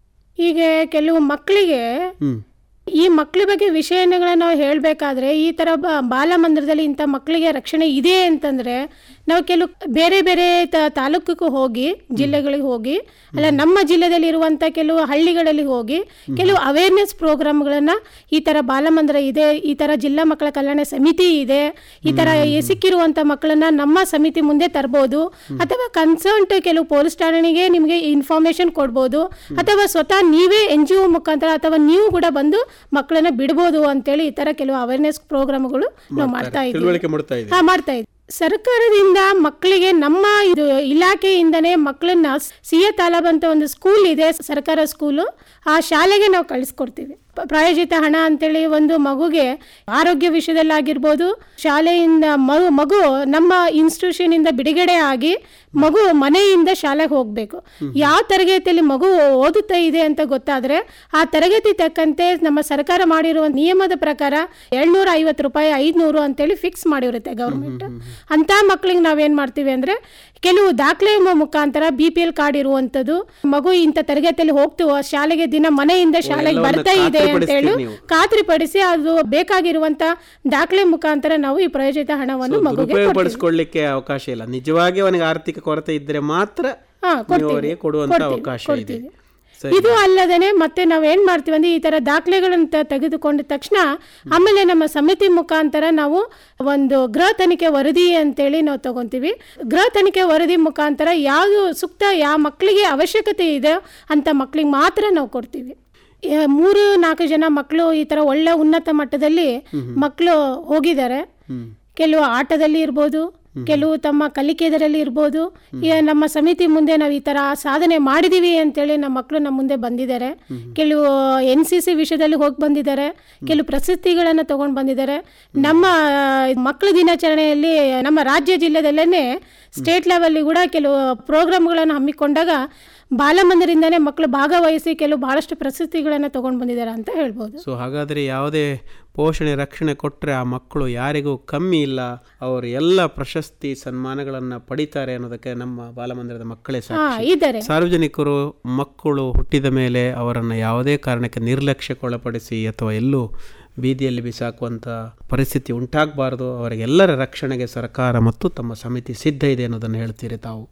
ಈಗ ಕೆಲವು ಮಕ್ಕಳಿಗೆ ಹ್ಮ್ ಈ ಮಕ್ಕಳ ಬಗ್ಗೆ ವಿಷಯಗಳನ್ನ ನಾವು ಹೇಳಬೇಕಾದ್ರೆ ಈ ಥರ ಬ ಬಾಲಮಂದಿರದಲ್ಲಿ ಇಂಥ ಮಕ್ಕಳಿಗೆ ರಕ್ಷಣೆ ಇದೆ ಅಂತಂದರೆ ನಾವು ಕೆಲವು ಬೇರೆ ಬೇರೆ ತ ತಾಲೂಕಿಗೂ ಹೋಗಿ ಜಿಲ್ಲೆಗಳಿಗೆ ಹೋಗಿ ಅಲ್ಲ ನಮ್ಮ ಜಿಲ್ಲೆಯಲ್ಲಿ ಇರುವಂಥ ಕೆಲವು ಹಳ್ಳಿಗಳಲ್ಲಿ ಹೋಗಿ ಕೆಲವು ಅವೇರ್ನೆಸ್ ಪ್ರೋಗ್ರಾಮ್ಗಳನ್ನು ಈ ಥರ ಬಾಲಮಂದಿರ ಇದೆ ಈ ಥರ ಜಿಲ್ಲಾ ಮಕ್ಕಳ ಕಲ್ಯಾಣ ಸಮಿತಿ ಇದೆ ಈ ಥರ ಸಿಕ್ಕಿರುವಂಥ ಮಕ್ಕಳನ್ನ ನಮ್ಮ ಸಮಿತಿ ಮುಂದೆ ತರ್ಬೋದು ಅಥವಾ ಕನ್ಸರ್ನ್ಟ್ ಕೆಲವು ಪೊಲೀಸ್ ಠಾಣೆಗೆ ನಿಮಗೆ ಇನ್ಫಾರ್ಮೇಶನ್ ಕೊಡ್ಬೋದು ಅಥವಾ ಸ್ವತಃ ನೀವೇ ಎನ್ ಜಿ ಒ ಮುಖಾಂತರ ಅಥವಾ ನೀವು ಕೂಡ ಬಂದು ಮಕ್ಕಳನ್ನ ಬಿಡ್ಬೋದು ಅಂತೇಳಿ ಈ ಥರ ಕೆಲವು ಅವೇರ್ನೆಸ್ ಪ್ರೋಗ್ರಾಮ್ಗಳು ನಾವು ಮಾಡ್ತಾ ಇದ್ದೀವಿ ತಿಳುವಳಿಕೆ ಮಾಡ್ತಾ ಇದೆ ಹಾ ಮಾಡ್ತಾ ಇದ್ದೀವಿ ಸರ್ಕಾರದಿಂದ ಮಕ್ಕಳಿಗೆ ನಮ್ಮ ಇದು ಇಲಾಖೆಯಿಂದನೇ ಮಕ್ಕಳನ್ನ ಸಿ ಎ ತಾಲಾಬ್ ಅಂತ ಒಂದು ಸ್ಕೂಲ್ ಇದೆ ಸರ್ಕಾರ ಸ್ಕೂಲು ಆ ಶಾಲೆಗೆ ನಾವು ಕಳಿಸ್ಕೊಡ್ತೀವಿ ಪ- ಪ್ರಾಯೋಜಿತ ಹಣ ಅಂತೇಳಿ ಒಂದು ಮಗುಗೆ ಆರೋಗ್ಯ ವಿಷಯದಲ್ಲಾಗಿರ್ಬೋದು ಶಾಲೆಯಿಂದ ಮಗು ಮಗು ನಮ್ಮ ಇನ್ಸ್ಟಿಟ್ಯೂಷನ್ ಇಂದ ಬಿಡುಗಡೆ ಆಗಿ ಮಗು ಮನೆಯಿಂದ ಶಾಲೆಗೆ ಹೋಗಬೇಕು ಯಾವ ತರಗತಿಯಲ್ಲಿ ಮಗು ಓದುತ್ತಾ ಇದೆ ಅಂತ ಗೊತ್ತಾದ್ರೆ ಆ ತರಗತಿ ತಕ್ಕಂತೆ ನಮ್ಮ ಸರ್ಕಾರ ಮಾಡಿರುವ ನಿಯಮದ ಪ್ರಕಾರ ಏಳ್ನೂರ ಐವತ್ತು ರೂಪಾಯಿ ಐದುನೂರು ಅಂತೇಳಿ ಫಿಕ್ಸ್ ಮಾಡಿರುತ್ತೆ ಗೌರ್ಮೆಂಟ್ ಅಂತ ಮಕ್ಳಿಗೆ ನಾವೇನ್ ಮಾಡ್ತೀವಿ ಅಂದ್ರೆ ಕೆಲವು ದಾಖಲೆ ಮು- ಮುಖಾಂತರ ಬಿ ಪಿ ಎಲ್ ಕಾರ್ಡ್ ಇರುವಂತದ್ದು ಮಗು ಇಂಥ ತರಗತಿಯಲ್ಲಿ ಹೋಗ್ತೀವೋ ಶಾಲೆಗೆ ದಿನ ಮನೆಯಿಂದ ಶಾಲೆಗೆ ಎಲ್ಲವನ್ನ ಬರ್ತಾ ಇದೆ ಅಂತ ಖಾತ್ರಿಪಡಿಸ್ತೀರಿ ಹೇಳಿ ನೀವು. ಖಾತ್ರಿಪಡಿಸಿ ಅದು ಬೇಕಾಗಿರುವಂತ ದಾಖಲೆ ಮುಖಾಂತರ ನಾವು ಈ ಪ್ರಾಯೋಜಿತ ಹಣವನ್ನು ಮಗುಗೆ ಕೊಡ್ತೀವಿ. ದುರುಪಯೋಗಪಡಿಸ್ಕೊಳ್ಳಿಕ್ಕೆ ಅವಕಾಶ ಇಲ್ಲ ನಿಜವಾಗಿ ಅವನಿಗೆ ಆರ್ಥಿಕ ಕೊರತೆ ಇದ್ರೆ ಮಾತ್ರ ಹಾ, ನೀವು ಕೊಡ್ತೀವಿ. ಅವರಿಗೆ ಕೊಡುವಂತ ಕೊಡ್ತೀವಿ, ಅವಕಾಶ ಇದೆ ಕೊಡ್ತೀವಿ. ಸರಿ ಇದು ಅಲ್ಲದೇನೆ ಮತ್ತೆ ನಾವು ಏನ್ ಮಾಡ್ತೀವಿ ಅಂದ್ರೆ ಈ ತರ ದಾಖಲೆಗಳನ್ನು ತ- ತೆಗೆದುಕೊಂಡ ತಕ್ಷಣ ಆಮೇಲೆ ನಮ್ಮ ಸಮಿತಿ ಮುಖಾಂತರ ನಾವು ಒಂದು ಗೃಹ ತನಿಖೆ ವರದಿ ಅಂತೇಳಿ ನಾವು ತಗೊಂತೀವಿ ಗೃಹ ತನಿಖೆ ವರದಿ ಮುಖಾಂತರ ಯಾವುದು ಸೂಕ್ತ ಯಾವ ಮಕ್ಕಳಿಗೆ ಅವಶ್ಯಕತೆ ಇದೆ ಅಂತ ಮಕ್ಕಳಿಗೆ ಮಾತ್ರ ನಾವು ಕೊಡ್ತೀವಿ ಏ, ಮೂರು ನಾಲ್ಕು ಜನ ಮಕ್ಕಳು ಈ ತರ ಒಳ್ಳೆ ಉನ್ನತ ಮಟ್ಟದಲ್ಲಿ ಮಕ್ಕಳು ಹೋಗಿದ್ದಾರೆ ಕೆಲವು ಆಟದಲ್ಲಿ ಇರ್ಬೋದು ಕೆಲವು ತಮ್ಮ ಕಲಿಕೆದರಲ್ಲಿ ಇರ್ಬೋದು ಈಗ ನಮ್ಮ ಸಮಿತಿ ಮುಂದೆ ನಾವು ಈ ತರ ಸಾಧನೆ ಮಾಡಿದೀವಿ ಅಂತೇಳಿ ನಮ್ಮ ಮಕ್ಕಳು ನಮ್ಮ ಮುಂದೆ ಬಂದಿದ್ದಾರೆ ಕೆಲವು ಎನ್ ಸಿ ಸಿ ವಿಷಯದಲ್ಲಿ ಹೋಗಿ ಬಂದಿದ್ದಾರೆ ಕೆಲವು ಪ್ರಶಸ್ತಿಗಳನ್ನು ತಗೊಂಡು ಬಂದಿದ್ದಾರೆ ನಮ್ಮ ಮಕ್ಕಳ ದಿನಾಚರಣೆಯಲ್ಲಿ ನಮ್ಮ ರಾಜ್ಯ ಜಿಲ್ಲೆದಲ್ಲೇ ಸ್ಟೇಟ್ ಲೆವೆಲ್ಲಿ ಕೂಡ ಕೆಲವು ಪ್ರೋಗ್ರಾಮ್ಗಳನ್ನು ಹಮ್ಮಿಕೊಂಡಾಗ ಬಾಲಮಂದಿರಿಂದನೇ ಮಕ್ಕಳು ಭಾಗವಹಿಸಿ ಕೆಲವು ಬಹಳಷ್ಟು ಪ್ರಶಸ್ತಿಗಳನ್ನು ತಗೊಂಡು ಬಂದಿದ್ದಾರೆ ಅಂತ ಹೇಳ್ಬೋದು ಸೊ ಹಾಗಾದರೆ ಯಾವುದೇ ಪೋಷಣೆ ರಕ್ಷಣೆ ಕೊಟ್ಟರೆ ಆ ಮಕ್ಕಳು ಯಾರಿಗೂ ಕಮ್ಮಿ ಇಲ್ಲ ಅವರು ಎಲ್ಲ ಪ್ರಶಸ್ತಿ ಸನ್ಮಾನಗಳನ್ನು ಪಡಿತಾರೆ ಅನ್ನೋದಕ್ಕೆ ನಮ್ಮ ಬಾಲಮಂದಿರದ ಮಕ್ಕಳೇ ಹಾ ಸಾಕ್ಷಿ ಇದ್ದಾರೆ ಸಾರ್ವಜನಿಕರು ಮಕ್ಕಳು ಹುಟ್ಟಿದ ಮೇಲೆ ಅವರನ್ನು ಯಾವುದೇ ಕಾರಣಕ್ಕೆ ನಿರ್ಲಕ್ಷ್ಯಕ್ಕೊಳಪಡಿಸಿ ಅಥವಾ ಎಲ್ಲೂ ಬೀದಿಯಲ್ಲಿ ಬಿಸಾಕುವಂಥ ಪರಿಸ್ಥಿತಿ ಉಂಟಾಗಬಾರ್ದು ಅವರಿಗೆಲ್ಲರ ರಕ್ಷಣೆಗೆ ಸರ್ಕಾರ ಮತ್ತು ತಮ್ಮ ಸಮಿತಿ ಸಿದ್ಧ ಇದೆ ಅನ್ನೋದನ್ನು ಹೇಳ್ತೀರಿ ತಾವು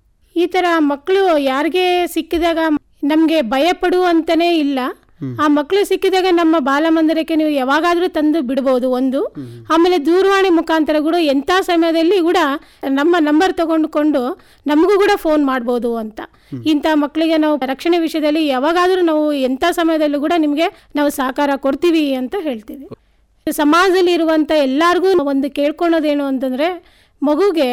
ಈ ತರ ಮಕ್ಕಳು ಯಾರಿಗೆ ಸಿಕ್ಕಿದಾಗ ನಮಗೆ ಭಯ ಪಡುವಂತನೇ ಇಲ್ಲ ಆ ಮಕ್ಕಳು ಸಿಕ್ಕಿದಾಗ ನಮ್ಮ ಬಾಲಮಂದಿರಕ್ಕೆ ನೀವು ಯಾವಾಗಾದ್ರೂ ತಂದು ಬಿಡ್ಬೋದು ಒಂದು ಆಮೇಲೆ ದೂರವಾಣಿ ಮುಖಾಂತರ ಕೂಡ ಎಂಥ ಸಮಯದಲ್ಲಿ ಕೂಡ ನಮ್ಮ ನಂಬರ್ ತಗೊಂಡುಕೊಂಡು ನಮಗೂ ಕೂಡ ಫೋನ್ ಮಾಡ್ಬೋದು ಅಂತ ಇಂಥ ಮಕ್ಕಳಿಗೆ ನಾವು ರಕ್ಷಣೆ ವಿಷಯದಲ್ಲಿ ಯಾವಾಗಾದ್ರೂ ನಾವು ಎಂಥ ಸಮಯದಲ್ಲೂ ಕೂಡ ನಿಮಗೆ ನಾವು ಸಹಕಾರ ಕೊಡ್ತೀವಿ ಅಂತ ಹೇಳ್ತೀವಿ ಸಮಾಜದಲ್ಲಿ ಇರುವಂಥ ಎಲ್ಲರಿಗೂ ಒಂದು ಕೇಳ್ಕೊಳೋದೇನು ಅಂತಂದರೆ ಮಗುಗೆ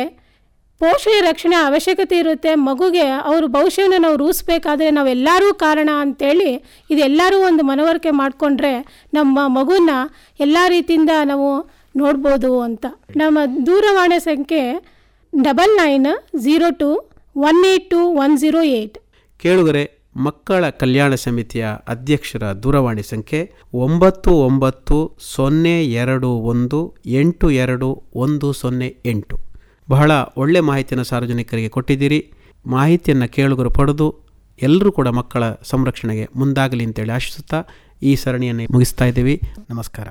ಪೋಷಣೆ ರಕ್ಷಣೆ ಅವಶ್ಯಕತೆ ಇರುತ್ತೆ ಮಗುಗೆ ಅವರು ಭವಿಷ್ಯನ ನಾವು ರೂಪಿಸ್ಬೇಕಾದ್ರೆ ನಾವೆಲ್ಲರೂ ಕಾರಣ ಅಂತೇಳಿ ಇದೆಲ್ಲರೂ ಒಂದು ಮನವರಿಕೆ ಮಾಡಿಕೊಂಡ್ರೆ ನಮ್ಮ ಮಗುನ ಎಲ್ಲ ರೀತಿಯಿಂದ ನಾವು ನೋಡ್ಬೋದು ಅಂತ ನಮ್ಮ ದೂರವಾಣಿ ಸಂಖ್ಯೆ double nine zero two one eight two one zero eight ಕೇಳುಗರೆ ಮಕ್ಕಳ ಕಲ್ಯಾಣ ಸಮಿತಿಯ ಅಧ್ಯಕ್ಷರ ದೂರವಾಣಿ ಸಂಖ್ಯೆ ಒಂಬತ್ತು ಒಂಬತ್ತು ಸೊನ್ನೆ ಎರಡು ಒಂದು ಎಂಟು ಎರಡು ಒಂದು ಸೊನ್ನೆ ಎಂಟು ಬಹಳ ಒಳ್ಳೆ ಮಾಹಿತಿಯನ್ನು ಸಾರ್ವಜನಿಕರಿಗೆ ಕೊಟ್ಟಿದ್ದೀರಿ ಮಾಹಿತಿಯನ್ನು ಕೇಳುಗರು ಪಡೆದು ಎಲ್ಲರೂ ಕೂಡ ಮಕ್ಕಳ ಸಂರಕ್ಷಣೆಗೆ ಮುಂದಾಗಲಿ ಅಂತೇಳಿ ಆಶಿಸುತ್ತಾ ಈ ಸರಣಿಯನ್ನು ಮುಗಿಸ್ತಾ ಇದ್ದೀವಿ ನಮಸ್ಕಾರ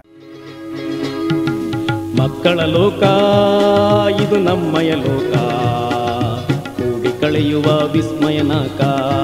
ಮಕ್ಕಳ ಲೋಕ ಇದು ನಮ್ಮಯ ಲೋಕ ಕೂಡಿ ಕಳೆಯುವ ವಿಸ್ಮಯ ನಾಕ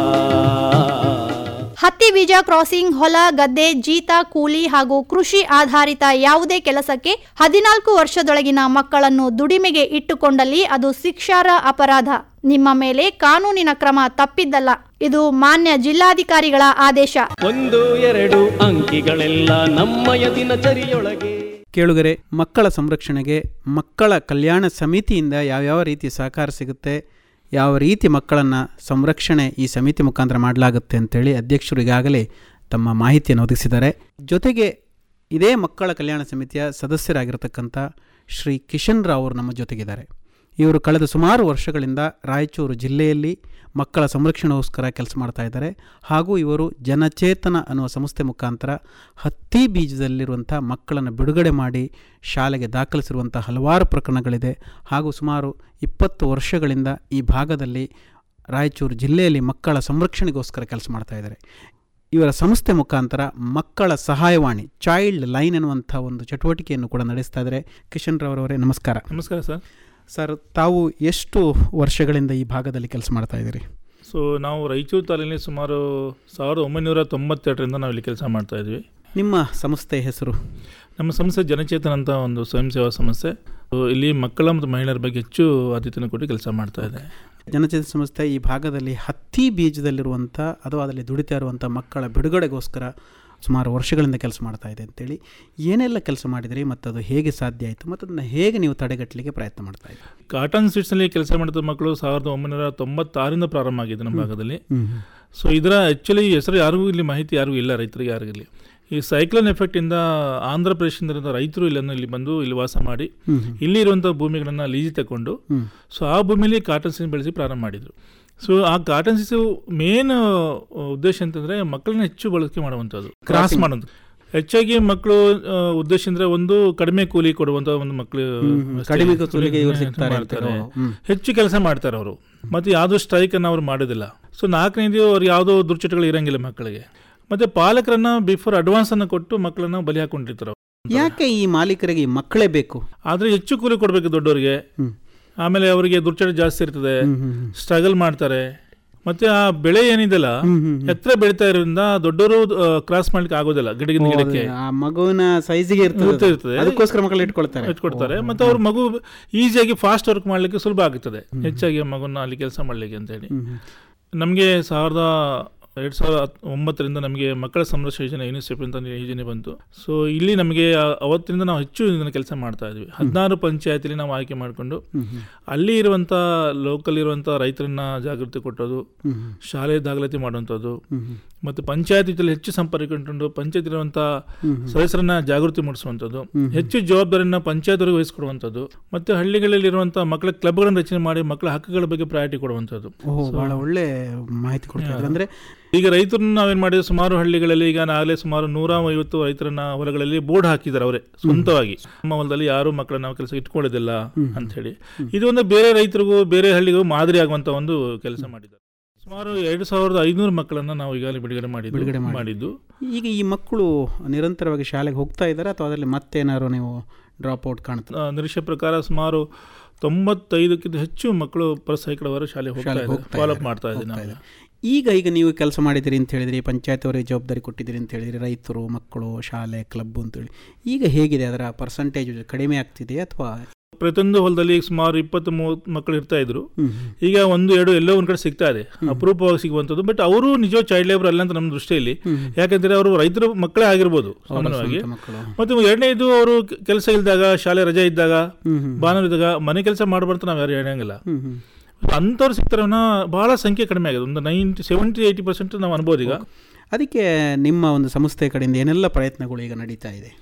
ಹತ್ತಿ ಬೀಜ ಕ್ರಾಸಿಂಗ್ ಹೊಲ ಗದ್ದೆ ಜೀತ ಕೂಲಿ ಹಾಗೂ ಕೃಷಿ ಆಧಾರಿತ ಯಾವುದೇ ಕೆಲಸಕ್ಕೆ ಹದಿನಾಲ್ಕು ವರ್ಷದೊಳಗಿನ ಮಕ್ಕಳನ್ನು ದುಡಿಮೆಗೆ ಇಟ್ಟುಕೊಂಡಲ್ಲಿ ಅದು ಶಿಕ್ಷಾರ್ಹ ಅಪರಾಧ ನಿಮ್ಮ ಮೇಲೆ ಕಾನೂನಿನ ಕ್ರಮ ತಪ್ಪಿದ್ದಲ್ಲ ಇದು ಮಾನ್ಯ ಜಿಲ್ಲಾಧಿಕಾರಿಗಳ ಆದೇಶ ಒಂದು ಎರಡು ಅಂಕಿಗಳೆಲ್ಲ ನಮ್ಮಯ ದಿನಚರಿಯೊಳಗೆ ಕೇಳುಗರೆ ಮಕ್ಕಳ ಸಂರಕ್ಷಣೆಗೆ ಮಕ್ಕಳ ಕಲ್ಯಾಣ ಸಮಿತಿಯಿಂದ ಯಾವ್ಯಾವ ರೀತಿ ಸಹಕಾರ ಸಿಗುತ್ತೆ ಯಾವ ರೀತಿ ಮಕ್ಕಳನ್ನು ಸಂರಕ್ಷಣೆ ಈ ಸಮಿತಿ ಮುಖಾಂತರ ಮಾಡಲಾಗುತ್ತೆ ಅಂತೇಳಿ ಅಧ್ಯಕ್ಷರು ಈಗಾಗಲೇ ತಮ್ಮ ಮಾಹಿತಿಯನ್ನು ಒದಗಿಸಿದ್ದಾರೆ ಜೊತೆಗೆ ಇದೇ ಮಕ್ಕಳ ಕಲ್ಯಾಣ ಸಮಿತಿಯ ಸದಸ್ಯರಾಗಿರ್ತಕ್ಕಂಥ ಶ್ರೀ ಕಿಶನ್ ರಾವ್ ಅವರು ನಮ್ಮ ಜೊತೆಗಿದ್ದಾರೆ ಇವರು ಕಳೆದ ಸುಮಾರು ವರ್ಷಗಳಿಂದ ರಾಯಚೂರು ಜಿಲ್ಲೆಯಲ್ಲಿ ಮಕ್ಕಳ ಸಂರಕ್ಷಣೆಗೋಸ್ಕರ ಕೆಲಸ ಮಾಡ್ತಾ ಇದ್ದಾರೆ ಹಾಗೂ ಇವರು ಜನಚೇತನ ಅನ್ನುವ ಸಂಸ್ಥೆ ಮುಖಾಂತರ ಹತ್ತಿ ಬೀಜದಲ್ಲಿರುವಂಥ ಮಕ್ಕಳನ್ನು ಬಿಡುಗಡೆ ಮಾಡಿ ಶಾಲೆಗೆ ದಾಖಲಿಸಿರುವಂಥ ಹಲವಾರು ಪ್ರಕರಣಗಳಿದೆ ಹಾಗೂ ಸುಮಾರು ಇಪ್ಪತ್ತು ವರ್ಷಗಳಿಂದ ಈ ಭಾಗದಲ್ಲಿ ರಾಯಚೂರು ಜಿಲ್ಲೆಯಲ್ಲಿ ಮಕ್ಕಳ ಸಂರಕ್ಷಣೆಗೋಸ್ಕರ ಕೆಲಸ ಮಾಡ್ತಾ ಇದ್ದಾರೆ ಇವರ ಸಂಸ್ಥೆ ಮುಖಾಂತರ ಮಕ್ಕಳ ಸಹಾಯವಾಣಿ ಚೈಲ್ಡ್ ಲೈನ್ ಎನ್ನುವಂಥ ಒಂದು ಚಟುವಟಿಕೆಯನ್ನು ಕೂಡ ನಡೆಸ್ತಾ ಇದ್ದಾರೆ ಕಿಶನ್ ರವರವರೇ ನಮಸ್ಕಾರ ನಮಸ್ಕಾರ ಸರ್ ಸರ್ ತಾವು ಎಷ್ಟು ವರ್ಷಗಳಿಂದ ಈ ಭಾಗದಲ್ಲಿ ಕೆಲಸ ಮಾಡ್ತಾ ಇದ್ದೀರಿ ಸೊ ನಾವು ರಾಯಚೂರು ತಾಲೂಕಿನಲ್ಲಿ ಸುಮಾರು ಸಾವಿರದ ಒಂಬೈನೂರ ತೊಂಬತ್ತೆರಡರಿಂದ ನಾವು ಇಲ್ಲಿ ಕೆಲಸ ಮಾಡ್ತಾ ಇದ್ವಿ ನಿಮ್ಮ ಸಂಸ್ಥೆ ಹೆಸರು ನಮ್ಮ ಸಂಸ್ಥೆ ಜನಚೇತನ ಅಂತ ಒಂದು ಸ್ವಯಂ ಸೇವಾ ಸಂಸ್ಥೆ ಸೊ ಇಲ್ಲಿ ಮಕ್ಕಳ ಮತ್ತು ಮಹಿಳೆಯರ ಬಗ್ಗೆ ಹೆಚ್ಚು ಆದ್ಯತೆಯನ್ನು ಕೊಟ್ಟು ಕೆಲಸ ಮಾಡ್ತಾ ಇದೆ ಜನಚೇತನ ಸಂಸ್ಥೆ ಈ ಭಾಗದಲ್ಲಿ ಹತ್ತಿ ಬೀಜದಲ್ಲಿರುವಂಥ ಅಥವಾ ಅದರಲ್ಲಿ ದುಡಿತಾ ಇರುವಂಥ ಮಕ್ಕಳ ಬಿಡುಗಡೆಗೋಸ್ಕರ ಸುಮಾರು ವರ್ಷಗಳಿಂದ ಕೆಲಸ ಮಾಡ್ತಾ ಇದೆ ಅಂತೇಳಿ ಏನೆಲ್ಲ ಕೆಲಸ ಮಾಡಿದಿರಿ ಮತ್ತು ಅದು ಹೇಗೆ ಸಾಧ್ಯ ಆಯಿತು ಮತ್ತು ಅದನ್ನು ಹೇಗೆ ನೀವು ತಡೆಗಟ್ಟಲಿಕ್ಕೆ ಪ್ರಯತ್ನ ಮಾಡ್ತಾ ಇದ್ದೀರಿ ಕಾಟನ್ ಸ್ಟ್ರೀಟ್ಸ್ನಲ್ಲಿ ಕೆಲಸ ಮಾಡಿದ ಮಕ್ಕಳು ಸಾವಿರದ ಒಂಬೈನೂರ ತೊಂಬತ್ತಾರರಿಂದ ಪ್ರಾರಂಭ ಆಗಿದೆ ನಮ್ಮ ಭಾಗದಲ್ಲಿ ಸೊ ಇದರ ಆ್ಯಕ್ಚುಲಿ ಹೆಸರು ಯಾರಿಗೂ ಇಲ್ಲಿ ಮಾಹಿತಿ ಯಾರಿಗೂ ಇಲ್ಲ ರೈತರಿಗೆ ಯಾರಿಗೂ ಇಲ್ಲಿ ಈ ಸೈಕ್ಲೋನ್ ಎಫೆಕ್ಟಿಂದ ಆಂಧ್ರ ಪ್ರದೇಶದಿಂದ ರೈತರು ಇಲ್ಲನ್ನು ಇಲ್ಲಿ ಬಂದು ಇಲ್ಲಿ ವಾಸ ಮಾಡಿ ಇಲ್ಲಿ ಇರುವಂಥ ಭೂಮಿಗಳನ್ನು ಲೀಜಿ ತಗೊಂಡು ಸೊ ಆ ಭೂಮಿಯಲ್ಲಿ ಕಾಟನ್ ಸೀಸನ್ ಬೆಳೆಸಿ ಪ್ರಾರಂಭ ಮಾಡಿದರು ಸೊ ಆ ಕಾಟನ್ ಸೀಸು ಮೇನ್ ಉದ್ದೇಶ ಅಂತಂದರೆ ಮಕ್ಕಳನ್ನ ಹೆಚ್ಚು ಬಳಕೆ ಮಾಡುವಂಥದ್ದು ಕ್ರಾಸ್ ಮಾಡುವಂಥದ್ದು ಹೆಚ್ಚಾಗಿ ಮಕ್ಕಳು ಆ, ಉದ್ದೇಶ ಅಂದರೆ ಒಂದು ಕಡಿಮೆ ಕೂಲಿ ಕೊಡುವಂಥ ಒಂದು ಮಕ್ಕಳು ಅಷ್ಟೇ ಕಡಿಮೆ ಕೂಲಿಗೆ ಇವ್ರು ಕೂಲಿ ಸಿಗ್ತಾರೆ ಮಾಡ್ತಾರೆ ಅಂತಾರೆ. ಹ್ಮ್. ಹೆಚ್ಚು ಕೆಲಸ ಮಾಡ್ತಾರೆ ಅವರು ಮತ್ತು ಯಾವುದೋ ಸ್ಟ್ರೈಕನ್ನು ಅವ್ರು ಮಾಡೋದಿಲ್ಲ ಸೊ ನಾಲ್ಕನೇದು ಅವ್ರು ಯಾವುದೋ ದುರ್ಚಟಗಳು ಇರಂಗಿಲ್ಲ ಮಕ್ಕಳಿಗೆ ಮತ್ತು ಪಾಲಕರನ್ನ ಬಿಫೋರ್ ಅಡ್ವಾನ್ಸನ್ನು ಕೊಟ್ಟು ಮಕ್ಕಳನ್ನ ಬಲಿ ಹಾಕೊಂಡಿರ್ತಾರೆ ಅವ್ರು. ಯಾಕೆ ಈ ಮಾಲೀಕರಿಗೆ ಈ ಮಕ್ಕಳೇ ಬೇಕು ಆದರೆ ಹೆಚ್ಚು ಕೂಲಿ ಕೊಡಬೇಕು ದೊಡ್ಡವರಿಗೆ ಹ್ಮ್. ಆಮೇಲೆ ಅವರಿಗೆ ದುರ್ಚಟ ಜಾಸ್ತಿ ಇರ್ತದೆ ಸ್ಟ್ರಗಲ್ ಮಾಡ್ತಾರೆ ಮತ್ತೆ ಆ ಬೆಳೆ ಏನಿದೆಲ್ಲ ಎತ್ತರ ಬೆಳೀತಾ ಇರೋದ್ರಿಂದ ದೊಡ್ಡವರು ಕ್ರಾಸ್ ಮಾಡ್ಲಿಕ್ಕೆ ಆಗೋದಿಲ್ಲ ಗಿಡಗಿನ ಗಿಡಕ್ಕೆ ಆ ಮಗುವಿನ ಸೈಜಿಗೆ ಇರ್ತದೆ, ಇರ್ತದೆ ಇರ್ತದೆ. ಅದಕ್ಕೋಸ್ಕರ ಮಕ್ಕಳು ಇಟ್ಕೊಳ್ತಾರೆ ಇಟ್ಕೊಡ್ತಾರೆ ಮತ್ತೆ ಅವ್ರ ಮಗು ಈಸಿಯಾಗಿ ಫಾಸ್ಟ್ ವರ್ಕ್ ಮಾಡ್ಲಿಕ್ಕೆ ಸುಲಭ ಆಗುತ್ತದೆ ಹೆಚ್ಚಾಗಿ ಆ ಮಗುನ ಅಲ್ಲಿ ಕೆಲಸ ಮಾಡ್ಲಿಕ್ಕೆ ಅಂತ ಹೇಳಿ ನಮಗೆ ಸಾವಿರದ ಎರಡು ಸಾವಿರದ ಹತ್- ಒಂಬತ್ತರಿಂದ ನಮಗೆ ಮಕ್ಕಳ ಸಂರಕ್ಷಣಾ ಯೋಜನೆ ಯುನಿಸೆಫ್ ಅಂತ ಒಂದು ಯೋಜನೆ ಬಂತು ಸೊ ಇಲ್ಲಿ ನಮಗೆ ಆ- ಅವತ್ತಿನಿಂದ ನಾವು ಹೆಚ್ಚು ಇದನ್ನು ಕೆಲಸ ಮಾಡ್ತಾ ಇದ್ವಿ ಹದಿನಾರು ಪಂಚಾಯತಿಲಿ ನಾವು ಆಯ್ಕೆ ಮಾಡಿಕೊಂಡು ಅಲ್ಲಿ ಇರುವಂಥ ಲೋಕಲ್ ಇರುವಂಥ ರೈತರನ್ನ ಜಾಗೃತಿ ಕೊಟ್ಟೋದು ಶಾಲೆ ದಾಖಲಾತಿ ಮಾಡುವಂಥದ್ದು ಮತ್ತು ಪಂಚಾಯತ್ ಜೊತೆ ಹೆಚ್ಚು ಸಂಪರ್ಕ ಇಟ್ಕೊಂಡು ಪಂಚಾಯತ್ ಇರುವಂಥ ಸದಸ್ಯರನ್ನ ಜಾಗೃತಿ ಮೂಡಿಸುವಂಥದ್ದು ಹೆಚ್ಚು ಜವಾಬ್ದಾರಿಯನ್ನು ಪಂಚಾಯತ್ವರಿಗೆ ವಹಿಸಿಕೊಡುವಂಥದ್ದು ಮತ್ತು ಹಳ್ಳಿಗಳಲ್ಲಿರುವಂಥ ಮಕ್ಕಳ ಕ್ಲಬ್ಗಳನ್ನು ರಚನೆ ಮಾಡಿ ಮಕ್ಕಳ ಹಕ್ಕುಗಳ ಬಗ್ಗೆ ಪ್ರಯಾರಿಟಿ ಕೊಡುವಂಥದ್ದು ಓಹ್ ಬಹಳ ಒಳ್ಳೆ ಮಾಹಿತಿ ಕೊಡ್ತಾ ಇದ್ದಾರೆ ಅಂದ್ರೆ ಈಗ ರೈತರನ್ನ ನಾವೇನ್ ಮಾಡಿದ್ವಿ ಸುಮಾರು ಹಳ್ಳಿಗಳಲ್ಲಿ ಈಗ ನಾಗಲೇ ಸುಮಾರು ನೂರ ಐವತ್ತು ರೈತರನ್ನ ಹೊಲಗಳಲ್ಲಿ ಬೋರ್ಡ್ ಹಾಕಿದ್ದಾರೆ ಅವರೇ ಸ್ವಂತವಾಗಿ ನಮ್ಮ ಹೊಲದಲ್ಲಿ ಯಾರು ಮಕ್ಕಳನ್ನ ನಾವು ಕೆಲಸ ಇಟ್ಕೊಳ್ಳೋದಿಲ್ಲ ಅಂತ ಹೇಳಿ ಇದು ಒಂದು ಬೇರೆ ರೈತರಿಗೂ ಬೇರೆ ಹಳ್ಳಿಗೂ ಮಾದರಿ ಆಗುವಂತ ಒಂದು ಕೆಲಸ ಮಾಡಿದ್ದಾರೆ ಸುಮಾರು ಎರಡು ಸಾವಿರದ ಐನೂರು ಮಕ್ಕಳನ್ನ ನಾವು ಈಗಾಗಲೇ ಬಿಡುಗಡೆ ಮಾಡಿದ್ದು ಬಿಡುಗಡೆ ಮಾಡಿ. ಮಾಡಿದ್ದು ಈಗ ಈ ಮಕ್ಕಳು ನಿರಂತರವಾಗಿ ಶಾಲೆಗೆ ಹೋಗ್ತಾ ಇದ್ದಾರೆ ಅಥವಾ ಅದರಲ್ಲಿ ಮತ್ತೇನಾದ್ರು ನೀವು ಡ್ರಾಪ್ ಔಟ್ ಕಾಣ್ತಾರೆ ಆ, ನಿರೀಕ್ಷೆ ಪ್ರಕಾರ ಸುಮಾರು ತೊಂಬತ್ತೈದಕ್ಕಿಂತ ಹೆಚ್ಚು ಮಕ್ಕಳು ಪ್ರಸೈಕಡವರು ಶಾಲೆ ಹೋಗ್ತಾ ಶಾಲೆಗೆ ಇದ್ದಾರೆ ಹೋಗ್ತಾ ಫಾಲೋ ಇದ್ದಾರೆ, ಮಾಡ್ತಾ ಇದ್ದೀವಿ ಹೋಗ್ತಾ ನಾವು ಇದ್ದಾರೆ. ಈಗ ಈಗ ನೀವು ಕೆಲಸ ಮಾಡಿದಿರಿ ಅಂತ ಹೇಳಿದ್ರಿ ಪಂಚಾಯತ್ ಅವರಿಗೆ ಜವಾಬ್ದಾರಿ ಕೊಟ್ಟಿದ್ದೀರಿ ಅಂತ ಹೇಳಿದ್ರಿ ರೈತರು ಮಕ್ಕಳು ಶಾಲೆ ಕ್ಲಬ್ ಅಂತೇಳಿ ಈಗ ಹೇಗಿದೆ ಅದರ ಪರ್ಸಂಟೇಜ್ ಕಡಿಮೆ ಆಗ್ತಿದೆ ಅಥವಾ ಪ್ರತಿಯೊಂದು ಹೊಲದಲ್ಲಿ ಸುಮಾರು ಇಪ್ಪತ್ತು ಮೂವತ್ತು ಮಕ್ಕಳು ಇರ್ತಾ ಇದ್ರು ಈಗ ಒಂದು ಎರಡು ಎಲ್ಲೋ ಒಂದ್ ಕಡೆ ಸಿಗ್ತಾ ಇದೆ ಅಪರೂಪವಾಗಿ ಸಿಗುವಂಥದ್ದು ಬಟ್ ಅವರು ನಿಜ ಚೈಲ್ಡ್ ಲೇಬರ್ ಅಲ್ಲ ಅಂತ ನಮ್ಮ ದೃಷ್ಟಿಯಲ್ಲಿ ಯಾಕಂದ್ರೆ ಅವರು ರೈತರ ಮಕ್ಕಳೇ ಆಗಿರ್ಬೋದು ಸಾಮಾನ್ಯವಾಗಿ ಸ್ವಂತ ಮಕ್ಕಳು ಮತ್ತು ಎರಡನೇದು ಅವರು ಕೆಲಸ ಇಲ್ದಾಗ ಶಾಲೆ ರಜೆ ಇದ್ದಾಗ ಭಾನುವಾರ ಇದ್ದಾಗ ಮನೆ ಕೆಲಸ ಮಾಡಬಾರ್ದು ನಾವು ಯಾರು ಹೇಳಂಗಿಲ್ಲ ಹ್ಮ್ ಹ್ಮ್ ಅಂಥವ್ರ ಸಿಗ್ತಾರನ್ನ ಬಹಳ ಸಂಖ್ಯೆ ಕಡಿಮೆ ಆಗಿದೆ ಒಂದು ನೈಂಟಿ ಸೆವೆಂಟಿ ಏಯ್ಟಿ ಪರ್ಸೆಂಟ್ ನಾವು ಅನ್ಬೋದು ಈಗ ಅದಕ್ಕೆ ನಿಮ್ಮ ಒಂದು ಸಂಸ್ಥೆ ಕಡೆಯಿಂದ ಏನೆಲ್ಲ ಪ್ರಯತ್ನಗಳು ಈಗ ನಡೀತಾ ಇದೆ